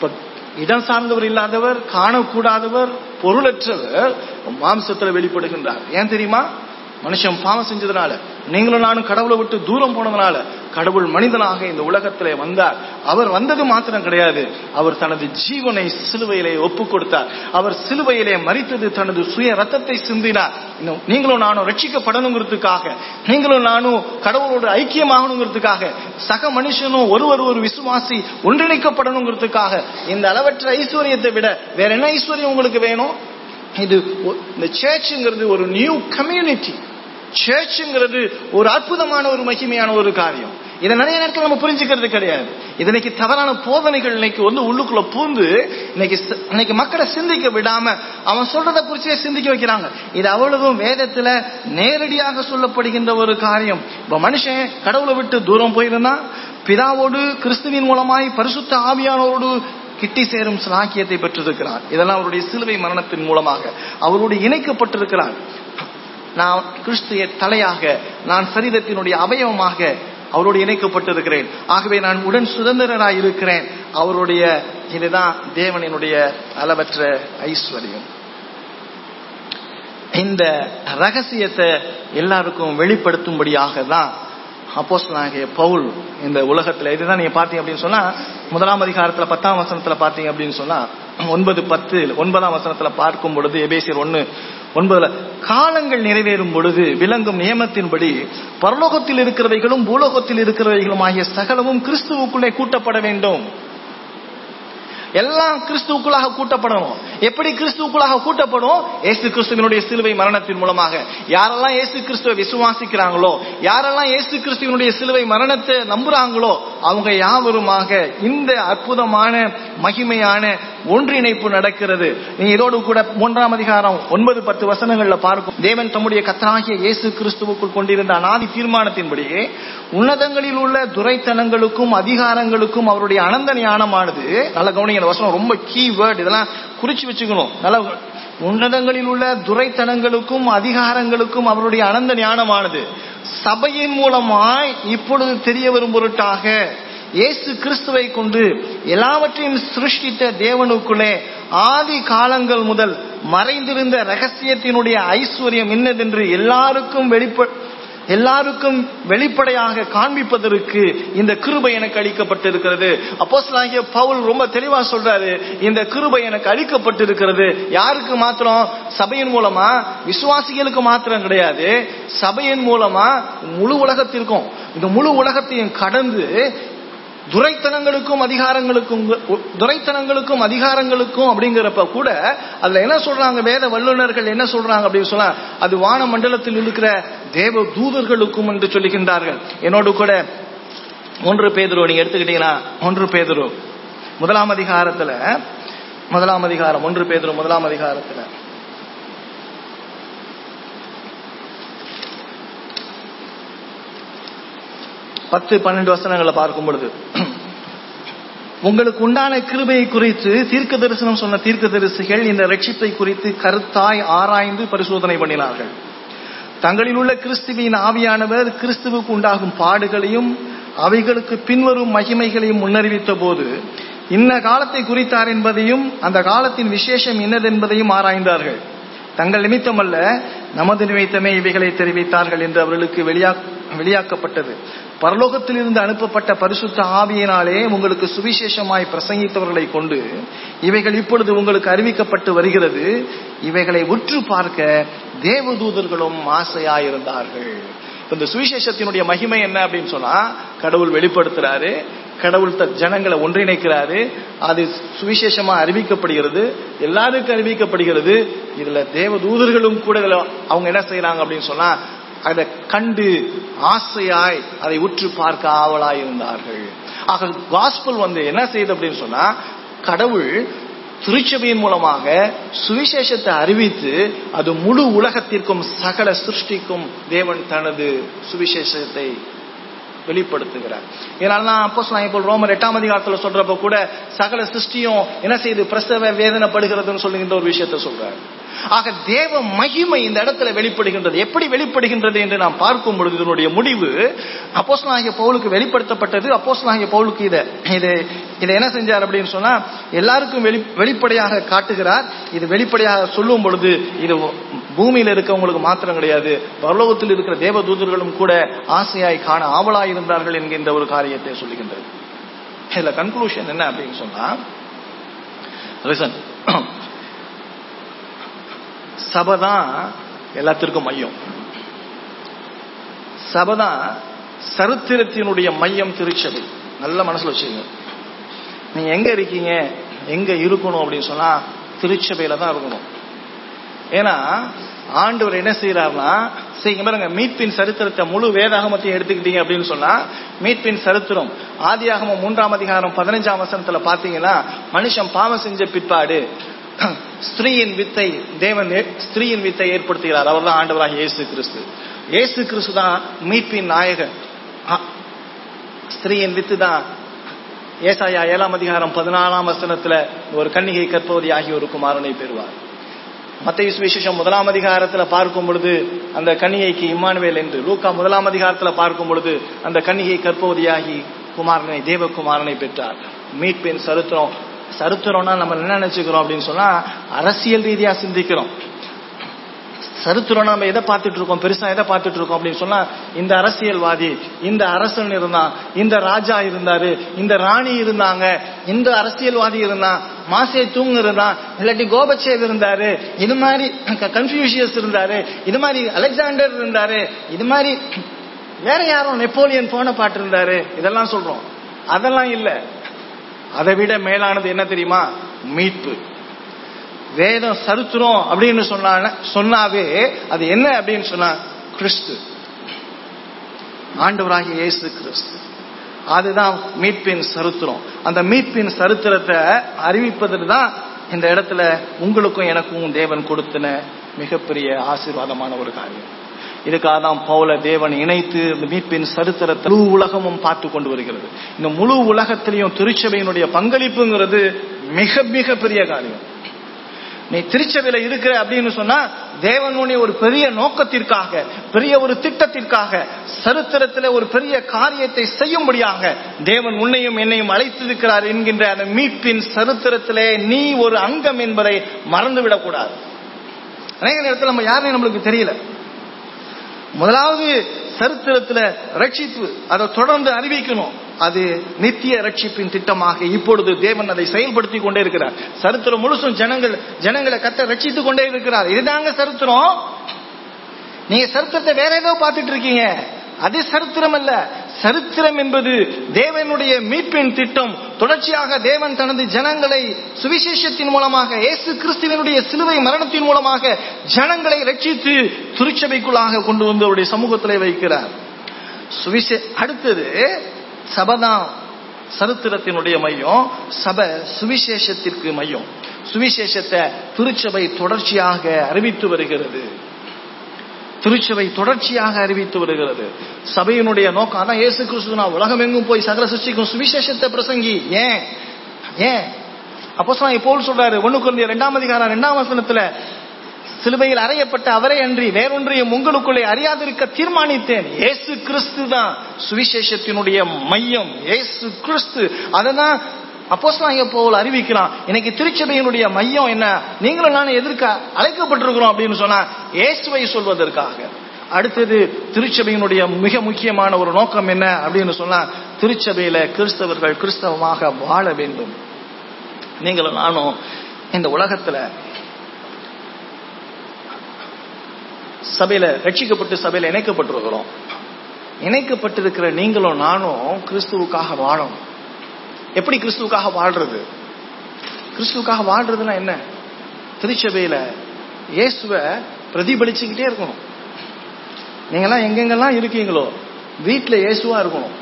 இடம் சார்ந்தவர் இல்லாதவர் காணக்கூடாதவர் பொருளற்றவர் மாம்சத்துல வெளிப்படுகின்றார் ஏன் தெரியுமா மனுஷன் பாவம் செஞ்சதுனால நீங்களும் நானும் கடவுளை விட்டு தூரம் போனதுனால கடவுள் மனிதனாக இந்த உலகத்திலே வந்தார் அவர் வந்தது மாத்திரம் கிடையாது அவர் தனது ஜீவனை சிலுவையிலே ஒப்பு கொடுத்தார் அவர் சிலுவையிலே மறித்தது தனது சுய ரத்தத்தை சிந்தினார் இன்னும் நீங்களும் நானும் ரட்சிக்கப்படணுங்கிறதுக்காக நீங்களும் நானும் கடவுளோடு ஐக்கியமாகணுங்கிறதுக்காக சக மனுஷனும் ஒருவர் ஒரு விசுவாசி ஒன்றிணைக்கப்படணுங்கிறதுக்காக இந்த அளவற்ற ஐஸ்வர்யத்தை விட வேற என்ன ஐஸ்வர்யம் உங்களுக்கு வேணும் இது ஒ- இந்த சேர்ச்சுங்கிறது ஒரு நியூ கம்யூனிட்டி சேர்ச்சுங்கிறது ஒரு அற்புதமான ஒரு மகிமையான ஒரு காரியம் இதை நிறைய நேரத்தில் நம்ம புரிஞ்சுக்கிறது கிடையாது இது இன்னைக்கு தவறான போதனைகள் இன்னைக்கு வந்து உள்ளுக்குள்ள பூந்து இன்னைக்கு ச- இன்னைக்கு மக்களை சிந்திக்க விடாம அவன் சொல்றத குறிச்சே சிந்திக்க வைக்கிறாங்க இது அவ்வளவும் வேதத்துல நேரடியாக சொல்லப்படுகின்ற ஒரு காரியம் இப்ப மனுஷன் கடவுளை விட்டு தூரம் போயிருந்தா பிதாவோடு கிறிஸ்துவின் மூலமாய் பரிசுத்த ஆவியானோடு கிட்டி சேரும் சிலாக்கியத்தை பெற்றிருக்கிறார் இதெல்லாம் அவருடைய சிலுவை மரணத்தின் மூலமாக அவரோடு இணைக்கப்பட்டிருக்கிறார் நான் கிறிஸ்துய தலையாக நான் சரீரத்தினுடைய அவயவமாக அவரோடு இணைக்கப்பட்டிருக்கிறேன் ஆகவே நான் உடன் சுதந்திரராய் இருக்கிறேன் அவருடைய இதுதான் தேவனினுடைய அளவற்ற ஐஸ்வர்யம் இந்த ரகசியத்தை எல்லாருக்கும் வெளிப்படுத்தும்படியாக தான் அப்போஸ்தலனாகிய பவுல் இந்த உலகத்துல இதுதான் நீங்க பாத்தீங்க அப்படின்னு சொன்னா முதலாம் அதிகாரத்துல பத்தாம் வசனத்துல பாத்தீங்க அப்படின்னு சொன்னா ஒன்பது பத்து ஒன்பதாம் வசனத்துல பார்க்கும் பொழுது எபேசியர் ஒன்னு ஒன்பதுல காலங்கள் நிறைவேறும் பொழுது விளங்கும் நியமத்தின்படி பரலோகத்தில் இருக்கிறவைகளும் பூலோகத்தில் இருக்கிறவைகளும் ஆகிய சகலமும் கிறிஸ்துவுக்குள்ளே கூட்டப்பட வேண்டும் எல்லாம் கிறிஸ்துவுக்குள்ளாக கூட்டப்படணும் எப்படி கிறிஸ்துவுக்குள்ளாக கூட்டப்படும் இயேசு கிறிஸ்துவனுடைய சிலுவை மரணத்தின் மூலமாக யாரெல்லாம் இயேசு கிறிஸ்துவை விசுவாசிக்கிறாங்களோ யாரெல்லாம் இயேசு கிறிஸ்துவனுடைய சிலுவை மரணத்தை நம்புறாங்களோ அவங்க யாவருமாக இந்த அற்புதமான மகிமையான ஒன்றிணைப்பு நடக்கிறது நீ இதோடு கூட மூன்றாம் அதிகாரம் ஒன்பது பத்து வசனங்கள்ல பார்க்கும் தேவன் தம்முடைய கத்தராகிய இயேசு கிறிஸ்துவுக்குள் கொண்டிருந்த அனாதி தீர்மானத்தின்படி உன்னதங்களில் உள்ள துரைத்தனங்களுக்கும் அதிகாரங்களுக்கும் அவருடைய அனந்த ஞானமானது நல்ல கவனிங்க இந்த வசனம் ரொம்ப கீ வேர்ட் இதெல்லாம் குறிச்சு வச்சுக்கணும் நல்ல உன்னதங்களில் உள்ள துரைத்தனங்களுக்கும் அதிகாரங்களுக்கும் அவருடைய அனந்த ஞானமானது சபையின் மூலமாய் இப்பொழுது தெரிய வரும் பொருட்டாக இயேசு கிறிஸ்துவை கொண்டு எல்லாவற்றையும் சிருஷ்டித்த தேவனுக்குள்ளே ஆதி காலங்கள் முதல் மறைந்திருந்த ரகசியத்தினுடைய ஐஸ்வர்யம் என்னதென்று எல்லாருக்கும் வெளிப்ப எல்லாருக்கும் வெளிப்படையாக காண்பிப்பதற்கு இந்த கிருபை எனக்கு அளிக்கப்பட்டிருக்கிறது அப்போஸ்தலனாகிய பவுல் ரொம்ப தெளிவா சொல்றாரு இந்த கிருபை எனக்கு அளிக்கப்பட்டிருக்கிறது யாருக்கு மாத்திரம் சபையின் மூலமா விசுவாசிகளுக்கு மாத்திரம் கிடையாது சபையின் மூலமா முழு உலகத்திற்கும் இந்த முழு உலகத்தையும் கடந்து துரைத்தனங்களுக்கும் அதிகாரங்களுக்கும் துரைத்தனங்களுக்கும் அதிகாரங்களுக்கும் அப்படிங்கிறப்ப கூட அதுல என்ன சொல்றாங்க வேத வல்லுநர்கள் என்ன சொல்றாங்க அப்படின்னு சொன்னா அது வான மண்டலத்தில் இருக்கிற தேவ தூதர்களுக்கும் என்று சொல்லுகின்றார்கள் என்னோடு கூட ஒன்று பேதுரு நீங்க எடுத்துக்கிட்டீங்கன்னா ஒன்று பேதுரு முதலாம் அதிகாரத்துல முதலாம் அதிகாரம் ஒன்று பேதுரு முதலாம் அதிகாரத்துல பத்து பன்னெண்டு வசனங்களை பார்க்கும் பொழுது உங்களுக்கு உண்டான கிருபையை குறித்து தீர்க்க தரிசனம் சொன்ன தீர்க்க தரிசிகள் இந்த ரட்சிப்பை குறித்து கருத்தாய் ஆராய்ந்து பரிசோதனை பண்ணினார்கள் தங்களில் உள்ள கிறிஸ்துவின் ஆவியானவர் கிறிஸ்துவுக்கு உண்டாகும் பாடுகளையும் அவைகளுக்கு பின்வரும் மகிமைகளையும் முன்னறிவித்த போது இன்ன காலத்தை குறித்தார் என்பதையும் அந்த காலத்தின் விசேஷம் என்னதென்பதையும் ஆராய்ந்தார்கள் தங்கள் நிமித்தமல்ல நமது நிமித்தமே இவைகளை தெரிவித்தார்கள் என்று அவர்களுக்கு வெளியா வெளியாக்கப்பட்டது பரலோகத்தில் இருந்து அனுப்பப்பட்ட பரிசுத்த ஆவியினாலே உங்களுக்கு சுவிசேஷமாய் பிரசங்கித்தவர்களை கொண்டு இவைகள் இப்பொழுது உங்களுக்கு அறிவிக்கப்பட்டு வருகிறது இவைகளை உற்று பார்க்க தேவதூதர்களும் ஆசையாயிருந்தார்கள் இந்த சுவிசேஷத்தினுடைய மகிமை என்ன அப்படின்னு சொன்னா கடவுள் வெளிப்படுத்துறாரு கடவுள் த ஜனங்களை ஒன்றிணைக்கிறாரு அது சுவிசேஷமா அறிவிக்கப்படுகிறது எல்லாருக்கும் அறிவிக்கப்படுகிறது இதுல தேவ தூதர்களும் கூட இதுல அவங்க என்ன செய்யறாங்க அப்படின்னு சொன்னா அதை கண்டு ஆசையாய் அதை உற்று பார்க்க ஆவலாய் இருந்தார்கள் ஆக காஸ்பல் வந்து என்ன செய்யுது அப்படின்னு சொன்னா கடவுள் திருச்சபையின் மூலமாக சுவிசேஷத்தை அறிவித்து அது முழு உலகத்திற்கும் சகல சிருஷ்டிக்கும் தேவன் தனது சுவிசேஷத்தை வெளிப்படுத்துகிறார் இதனால அப்போ இப்போ ரோமர் எட்டாம் அதிகாரத்துல சொல்றப்ப கூட சகல சிருஷ்டியும் என்ன செய்து பிரசவ வேதனைப்படுகிறதுன்னு சொல்லுகின்ற ஒரு விஷயத்த சொல்றாரு ஆக தேவ மகிமை இந்த இடத்துல வெளிப்படுகின்றது எப்படி வெளிப்படுகின்றது என்று நாம் பார்க்கும் பொழுது இதனுடைய முடிவு அப்போஸ்தலனாகிய பவுலுக்கு வெளிப்படுத்தப்பட்டது அப்போஸ்தலனாகிய பவுலுக்கு இதை இது இதை என்ன செஞ்சார் அப்படின்னு சொன்னா எல்லாருக்கும் வெளி வெளிப்படையாக காட்டுகிறார் இது வெளிப்படையாக சொல்லும் பொழுது இது பூமியில இருக்கவங்களுக்கு மாத்திரம் கிடையாது பரலோகத்தில் இருக்கிற தேவ தூதர்களும் கூட ஆசையாய் காண ஆவலாய் இருந்தார்கள் என்கின்ற ஒரு காரியத்தை சொல்லுகின்றது இதுல கன்க்ளூஷன் என்ன அப்படின்னு சொன்னா லிசன் சபை தான் எல்லாத்திற்கும் மையம் சபை தான் சரித்திரத்தினுடைய மையம் திருச்சபை நல்ல மனசுல வச்சுக்கோங்க நீங்க எங்க இருக்கீங்க எங்க இருக்கணும் அப்படின்னு சொன்னா திருச்சபையில தான் இருக்கணும் ஏன்னா ஆண்டவர் என்ன செய்யறாருன்னா செய்யுங்க பாருங்க மீட்பின் சரித்திரத்தை முழு வேதாகமத்தையும் எடுத்துக்கிட்டீங்க அப்படின்னு சொன்னா மீட்பின் சரித்திரம் ஆதியாகமம் மூன்றாம் அதிகாரம் பதினஞ்சாம் வசனத்துல பாத்தீங்கன்னா மனுஷன் பாவம் செஞ்ச பிற்பாடு ஸ்திரீயின் வித்தை தேவன் ஏ- ஸ்திரீயின் வித்தை ஏற்படுத்துகிறார் அவர் தான் ஆண்டவராக இயேசு கிறிஸ்து இயேசு கிறிஸ்து தான் மீட்பின் நாயகன் ஆ, ஸ்திரீயின் வித்து தான் ஏசாயா ஏழாம் அதிகாரம் பதினாலாம் வசனத்துல ஒரு கன்னிகை கற்பவதி ஆகிய ஒரு குமாரனை பெறுவார் மத்திய சுவிசேஷம் முதலாம் அதிகாரத்துல பார்க்கும் பொழுது அந்த கன்னிகைக்கு இம்மானுவேல் என்று லூக்கா முதலாம் அதிகாரத்துல பார்க்கும் பொழுது அந்த கன்னிகை கற்பவதியாகி குமாரனை தேவகுமாரனை பெற்றார் மீட்பின் சரித்திரம் சரித்திரம்னா நம்ம என்ன நினைச்சுக்கிறோம் அப்படின்னு சொன்னா அரசியல் ரீதியா சிந்திக்கிறோம் சரித்திரம் நம்ம எதை பார்த்துட்டு இருக்கோம் பெருசா எதை பார்த்துட்டு இருக்கோம் அப்படின்னு சொன்னா இந்த அரசியல்வாதி இந்த அரசன் இருந்தான் இந்த ராஜா இருந்தாரு இந்த ராணி இருந்தாங்க இந்த அரசியல்வாதி இருந்தான் மாசே தூங் இருந்தான் இல்லாட்டி கோபச்சேவ் இருந்தாரு இது மாதிரி கன்ஃபியூஷியஸ் இருந்தாரு இது மாதிரி அலெக்சாண்டர் இருந்தாரு இது மாதிரி வேற யாரும் நெப்போலியன் போன பாட்டு இருந்தாரு இதெல்லாம் சொல்றோம் அதெல்லாம் இல்ல அதை விட மேலானது என்ன தெரியுமா மீட்பு வேதம் சரித்திரம் அப்படின்னு சொன்னா சொன்னாவே அது என்ன அப்படின்னு சொன்னா கிறிஸ்து ஆண்டவராகிய இயேசு கிறிஸ்து அதுதான் மீட்பின் சரித்திரம் அந்த மீட்பின் சரித்திரத்தை அறிவிப்பதற்கு தான் இந்த இடத்துல உங்களுக்கும் எனக்கும் தேவன் கொடுத்தன மிகப்பெரிய ஆசீர்வாதமான ஒரு காரியம் இதுக்காக தான் பவுல தேவன் இணைத்து இந்த மீட்பின் சரித்திரத்தை முழு உலகமும் பார்த்து கொண்டு வருகிறது இந்த முழு உலகத்திலையும் திருச்சபையினுடைய பங்களிப்புங்கிறது மிக மிக பெரிய காரியம் நீ திருச்சபையில இருக்கிற அப்படின்னு சொன்னா தேவனுடைய ஒரு பெரிய நோக்கத்திற்காக பெரிய ஒரு திட்டத்திற்காக சரித்திரத்துல ஒரு பெரிய காரியத்தை செய்யும்படியாக தேவன் உன்னையும் என்னையும் அழைத்திருக்கிறார் என்கின்ற அந்த மீட்பின் சரித்திரத்திலே நீ ஒரு அங்கம் என்பதை மறந்துவிடக் கூடாது அநேக நேரத்தில் நம்ம யாருன்னு நம்மளுக்கு தெரியல முதலாவது சரித்திரத்துல ரட்சிப்பு அதை தொடர்ந்து அறிவிக்கணும் அது நித்திய ரட்சிப்பின் திட்டமாக இப்பொழுது தேவன் அதை செயல்படுத்தி கொண்டே இருக்கிறார் சரித்திரம் முழுசும் ஜனங்கள் ஜனங்களை கத்த ரட்சித்து கொண்டே இருக்கிறார் இதுதாங்க சரித்திரம் நீங்க சரித்திரத்தை வேற ஏதோ பார்த்துட்டு இருக்கீங்க அது சரித்திரம் அல்ல சரித்திரம் என்பது தேவனுடைய மீட்பின் திட்டம் தொடர்ச்சியாக தேவன் தனது ஜனங்களை சுவிசேஷத்தின் மூலமாக இயேசு கிறிஸ்துவனுடைய சிலுவை மரணத்தின் மூலமாக ஜனங்களை ரட்சித்து திருச்சபைக்குள்ளாக கொண்டு வந்து அவருடைய சமூகத்திலே வைக்கிறார் சுவிசே அடுத்தது சபதான் சரித்திரத்தினுடைய மையம் சபை சுவிசேஷத்திற்கு மையம் சுவிசேஷத்தை திருச்சபை தொடர்ச்சியாக அறிவித்து வருகிறது திருச்சபை தொடர்ச்சியாக அறிவித்து வருகிறது சபையினுடைய நோக்கம் அதான் இயேசு கிறிஸ்து நான் உலகம் எங்கும் போய் சகல சிருஷ்டிக்கும் சுவிசேஷத்தை பிரசங்கி ஏன் ஏன் அப்போ போல் சொல்றாரு ஒண்ணு குழந்தைய ரெண்டாம் அதிகாரம் ரெண்டாம் வசனத்துல சிலுவையில் அறையப்பட்ட அவரே அன்றி வேறொன்றையும் உங்களுக்குள்ளே அறியாதிருக்க தீர்மானித்தேன் இயேசு கிறிஸ்து தான் சுவிசேஷத்தினுடைய மையம் இயேசு கிறிஸ்து அததான் அப்போஸ்தலனாகிய பவுல் அறிவிக்கிறான் இன்னைக்கு திருச்சபையினுடைய மையம் என்ன நீங்களும் நானும் எதிர்க்க அழைக்கப்பட்டிருக்கிறோம் அப்படின்னு சொன்னா இயேசுவை சொல்வதற்காக அடுத்தது திருச்சபையினுடைய மிக முக்கியமான ஒரு நோக்கம் என்ன அப்படின்னு சொன்னா திருச்சபையில கிறிஸ்தவர்கள் கிறிஸ்தவமாக வாழ வேண்டும் நீங்களும் நானும் இந்த உலகத்துல சபையில ரட்சிக்கப்பட்டு சபையில இணைக்கப்பட்டிருக்கிறோம் இணைக்கப்பட்டிருக்கிற நீங்களும் நானும் கிறிஸ்துவுக்காக வாழணும் எப்படி கிறிஸ்துவுக்காக வாழ்றது கிறிஸ்துவுக்காக வாழ்றதுன்னா என்ன திருச்சபையில இயேசுவ பிரதிபலிச்சுக்கிட்டே இருக்கணும் நீங்கெல்லாம் எங்கெங்கெல்லாம் இருக்கீங்களோ வீட்டுல இயேசுவா இருக்கணும்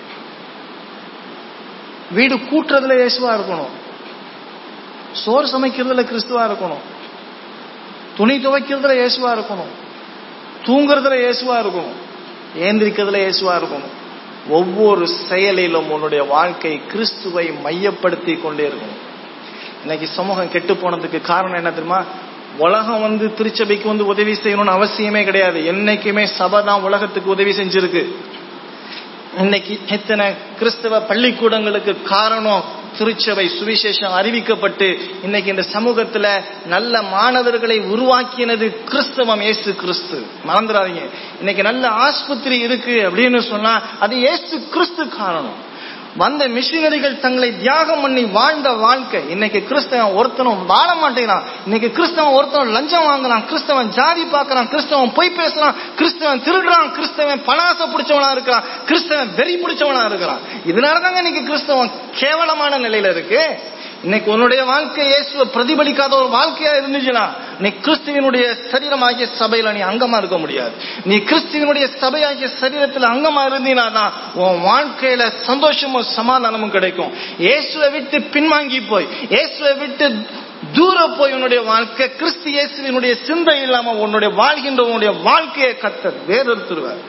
வீடு கூட்டுறதுல இயேசுவா இருக்கணும் சோறு சமைக்கிறதுல கிறிஸ்துவா இருக்கணும் துணி துவைக்கிறதுல இயேசுவா இருக்கணும் தூங்குறதுல இயேசுவா இருக்கணும் ஏந்திரிக்கிறதுல இயேசுவா இருக்கணும் ஒவ்வொரு செயலிலும் உன்னுடைய வாழ்க்கை கிறிஸ்துவை மையப்படுத்தி கொண்டே இருக்கணும் இன்னைக்கு சமூகம் கெட்டு போனதுக்கு காரணம் என்ன தெரியுமா உலகம் வந்து திருச்சபைக்கு வந்து உதவி செய்யணும்னு அவசியமே கிடையாது என்னைக்குமே சபை தான் உலகத்துக்கு உதவி செஞ்சிருக்கு இன்னைக்கு எத்தனை கிறிஸ்தவ பள்ளிக்கூடங்களுக்கு காரணம் திருச்சபை சுவிசேஷம் அறிவிக்கப்பட்டு இன்னைக்கு இந்த சமூகத்துல நல்ல மாணவர்களை உருவாக்கினது கிறிஸ்தவம் இயேசு கிறிஸ்து மறந்துடாதீங்க இன்னைக்கு நல்ல ஆஸ்பத்திரி இருக்கு அப்படின்னு சொன்னா அது இயேசு கிறிஸ்து காரணம் வந்த மிஷினரிகள் தங்களை தியாகம் பண்ணி வாழ்ந்த வாழ்க்கை இன்னைக்கு கிறிஸ்தவன் ஒருத்தனும் வாழ மாட்டேங்கிறான் இன்னைக்கு கிறிஸ்தவன் ஒருத்தன் லஞ்சம் வாங்குறான் கிறிஸ்தவன் ஜாதி பார்க்கறான் கிறிஸ்தவன் பொய் பேசுறான் கிறிஸ்தவன் திருடுறான் கிறிஸ்தவன் பணாசை பிடிச்சவனா இருக்கிறான் கிறிஸ்தவன் வெறி பிடிச்சவனா இருக்கிறான் இதனாலதாங்க இன்னைக்கு கிறிஸ்தவன் கேவலமான நிலையில இருக்கு இன்னைக்கு உன்னுடைய வாழ்க்கை இயேசுவை பிரதிபலிக்காத ஒரு வாழ்க்கையா இருந்துச்சுன்னா நீ கிறிஸ்துவனுடைய சரீரமாகிய சபையில நீ அங்கமா இருக்க முடியாது நீ கிறிஸ்துவனுடைய சபையாகிய சரீரத்துல அங்கமா இருந்தீனா தான் உன் வாழ்க்கையில சந்தோஷமும் சமாதானமும் கிடைக்கும் இயேசுவை விட்டு பின்வாங்கி போய் இயேசுவை விட்டு தூர போய் உன்னுடைய வாழ்க்கை கிறிஸ்து இயேசுவினுடைய சிந்தை இல்லாம உன்னுடைய வாழ்கின்ற உன்னுடைய வாழ்க்கையை கத்த வேறொருத்துருவார்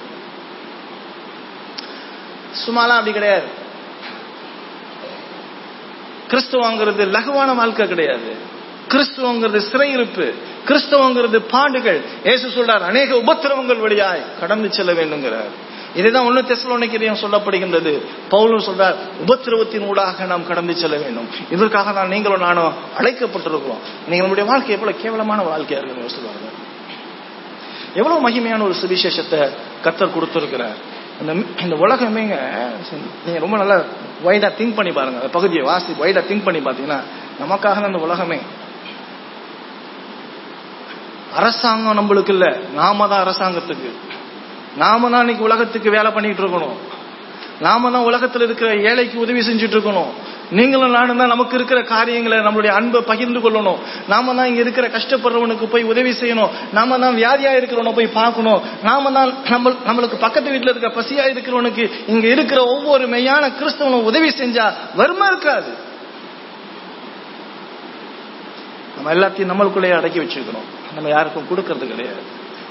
சும்மாலாம் அப்படி கிடையாது கிறிஸ்துவங்கிறது லகுவான வாழ்க்கை கிடையாது கிறிஸ்துவங்கிறது சிறையிருப்பு கிறிஸ்தவங்கிறது பாடுகள் ஏசு சொல்றார் அநேக உபத்திரவங்கள் வழியாய் கடந்து செல்ல வேண்டுங்கிறார் இதுதான் ஒண்ணு தெசலோனிக்கிறையும் சொல்லப்படுகின்றது பவுலும் சொல்றார் உபத்திரவத்தின் ஊடாக நாம் கடந்து செல்ல வேண்டும் இதற்காக தான் நீங்களும் நானும் அழைக்கப்பட்டிருக்கிறோம் நீங்க நம்முடைய வாழ்க்கை எவ்வளவு கேவலமான வாழ்க்கையா இருக்குன்னு சொல்லுவாங்க எவ்வளவு மகிமையான ஒரு சுவிசேஷத்தை கத்தர் கொடுத்திருக்கிறார் இந்த இந்த உலகமேங்க நீங்க ரொம்ப நல்லா வைடா திங்க் பண்ணி பாருங்க அந்த பகுதியை வாசி வைடா திங்க் பண்ணி பாத்தீங்கன்னா நமக்காக தான் இந்த உலகமே அரசாங்கம் நம்மளுக்கு இல்ல நாம தான் அரசாங்கத்துக்கு நாம தான் இன்னைக்கு உலகத்துக்கு வேலை பண்ணிட்டு இருக்கணும் நாம தான் உலகத்துல இருக்கிற ஏழைக்கு உதவி செஞ்சுட்டு இருக்கணும் நீங்களும் நானும் தான் நமக்கு இருக்கிற காரியங்களை நம்மளுடைய அன்பை பகிர்ந்து கொள்ளணும் நாம தான் இங்க இருக்கிற கஷ்டப்படுறவனுக்கு போய் உதவி செய்யணும் நாம தான் வியாதியா இருக்கிறவனை போய் பார்க்கணும் நாம தான் நம்ம நம்மளுக்கு பக்கத்து வீட்டுல இருக்கிற பசியா இருக்கிறவனுக்கு இங்க இருக்கிற ஒவ்வொரு மெய்யான கிறிஸ்தவனும் உதவி செஞ்சா வருமா இருக்காது நம்ம எல்லாத்தையும் நம்மளுக்குள்ளேயே அடக்கி வச்சுக்கணும் நம்ம யாருக்கும் கொடுக்கறது கிடையாது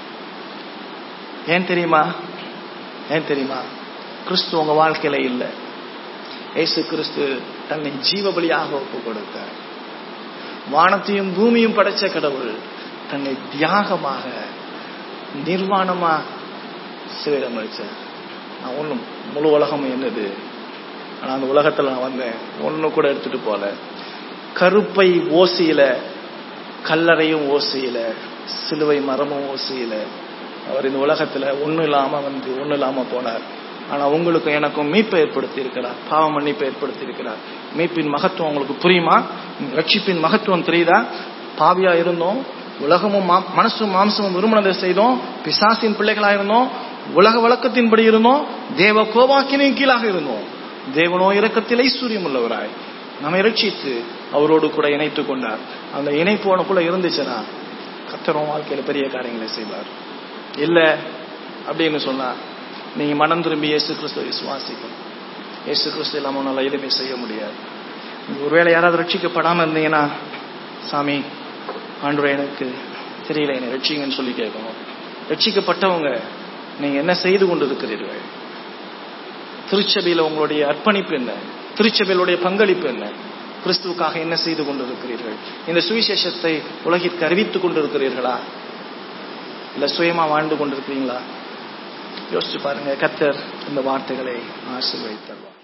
ஏன் தெரியுமா ஏன் தெரியுமா கிறிஸ்து உங்க வாழ்க்கையில இல்லை ஏசு கிறிஸ்து தன்னை ஜீவ பலியாக ஒப்பு கொடுத்தார் வானத்தையும் பூமியும் படைச்ச கடவுள் தன்னை தியாகமாக நிர்வாணமா சிறையிடம் அளிச்சார் நான் ஒண்ணும் முழு உலகம் என்னது ஆனா அந்த உலகத்துல நான் வந்தேன் ஒண்ணு கூட எடுத்துட்டு போல கருப்பை ஓசியில கல்லறையும் ஓசையில சிலுவை மரமும் ஓசையில அவர் இந்த உலகத்துல ஒண்ணும் இல்லாம வந்து ஒண்ணும் இல்லாம போனார் ஆனா உங்களுக்கும் எனக்கும் மீட்பை ஏற்படுத்தி இருக்கிறார் பாவ மன்னிப்பை ஏற்படுத்தி இருக்கிறார் மீட்பின் மகத்துவம் உங்களுக்கு புரியுமா ரட்சிப்பின் மகத்துவம் தெரியுதா பாவியா இருந்தோம் உலகமும் மனசும் மாம்சமும் விரும்பினதை செய்தோம் பிசாசின் பிள்ளைகளா இருந்தோம் உலக வழக்கத்தின்படி இருந்தோம் தேவ கோபாக்கினின் கீழாக இருந்தோம் தேவனோ இறக்கத்தில் ஐஸ்வர்யம் உள்ளவராய் நம்மை ரட்சித்து அவரோடு கூட இணைத்து கொண்டார் அந்த இணைப்பு உனக்குள்ள இருந்துச்சுன்னா கத்தரும் வாழ்க்கையில பெரிய காரியங்களை செய்வார் இல்ல அப்படின்னு சொன்னா நீங்க மனம் திரும்பி இயேசு கிறிஸ்துவ விசுவாசிக்கணும் இயேசு கிறிஸ்து இல்லாம உன்னால எதுவுமே செய்ய முடியாது ஒருவேளை யாராவது ரட்சிக்கப்படாம இருந்தீங்கன்னா சாமி ஆண்டு எனக்கு தெரியல என்னை ரட்சிங்கன்னு சொல்லி கேட்கணும் ரட்சிக்கப்பட்டவங்க நீங்க என்ன செய்து கொண்டு இருக்கிறீர்கள் திருச்சபையில உங்களுடைய அர்ப்பணிப்பு என்ன திருச்சபையிலுடைய பங்களிப்பு என்ன கிறிஸ்துவுக்காக என்ன செய்து கொண்டிருக்கிறீர்கள் இந்த சுவிசேஷத்தை உலகிற்கு அறிவித்துக் கொண்டிருக்கிறீர்களா இல்ல சுயமா வாழ்ந்து கொண்டிருக்கிறீங்களா யோசிச்சு பாருங்க கத்தர் இந்த வார்த்தைகளை ஆசீர்வதித்தருவார்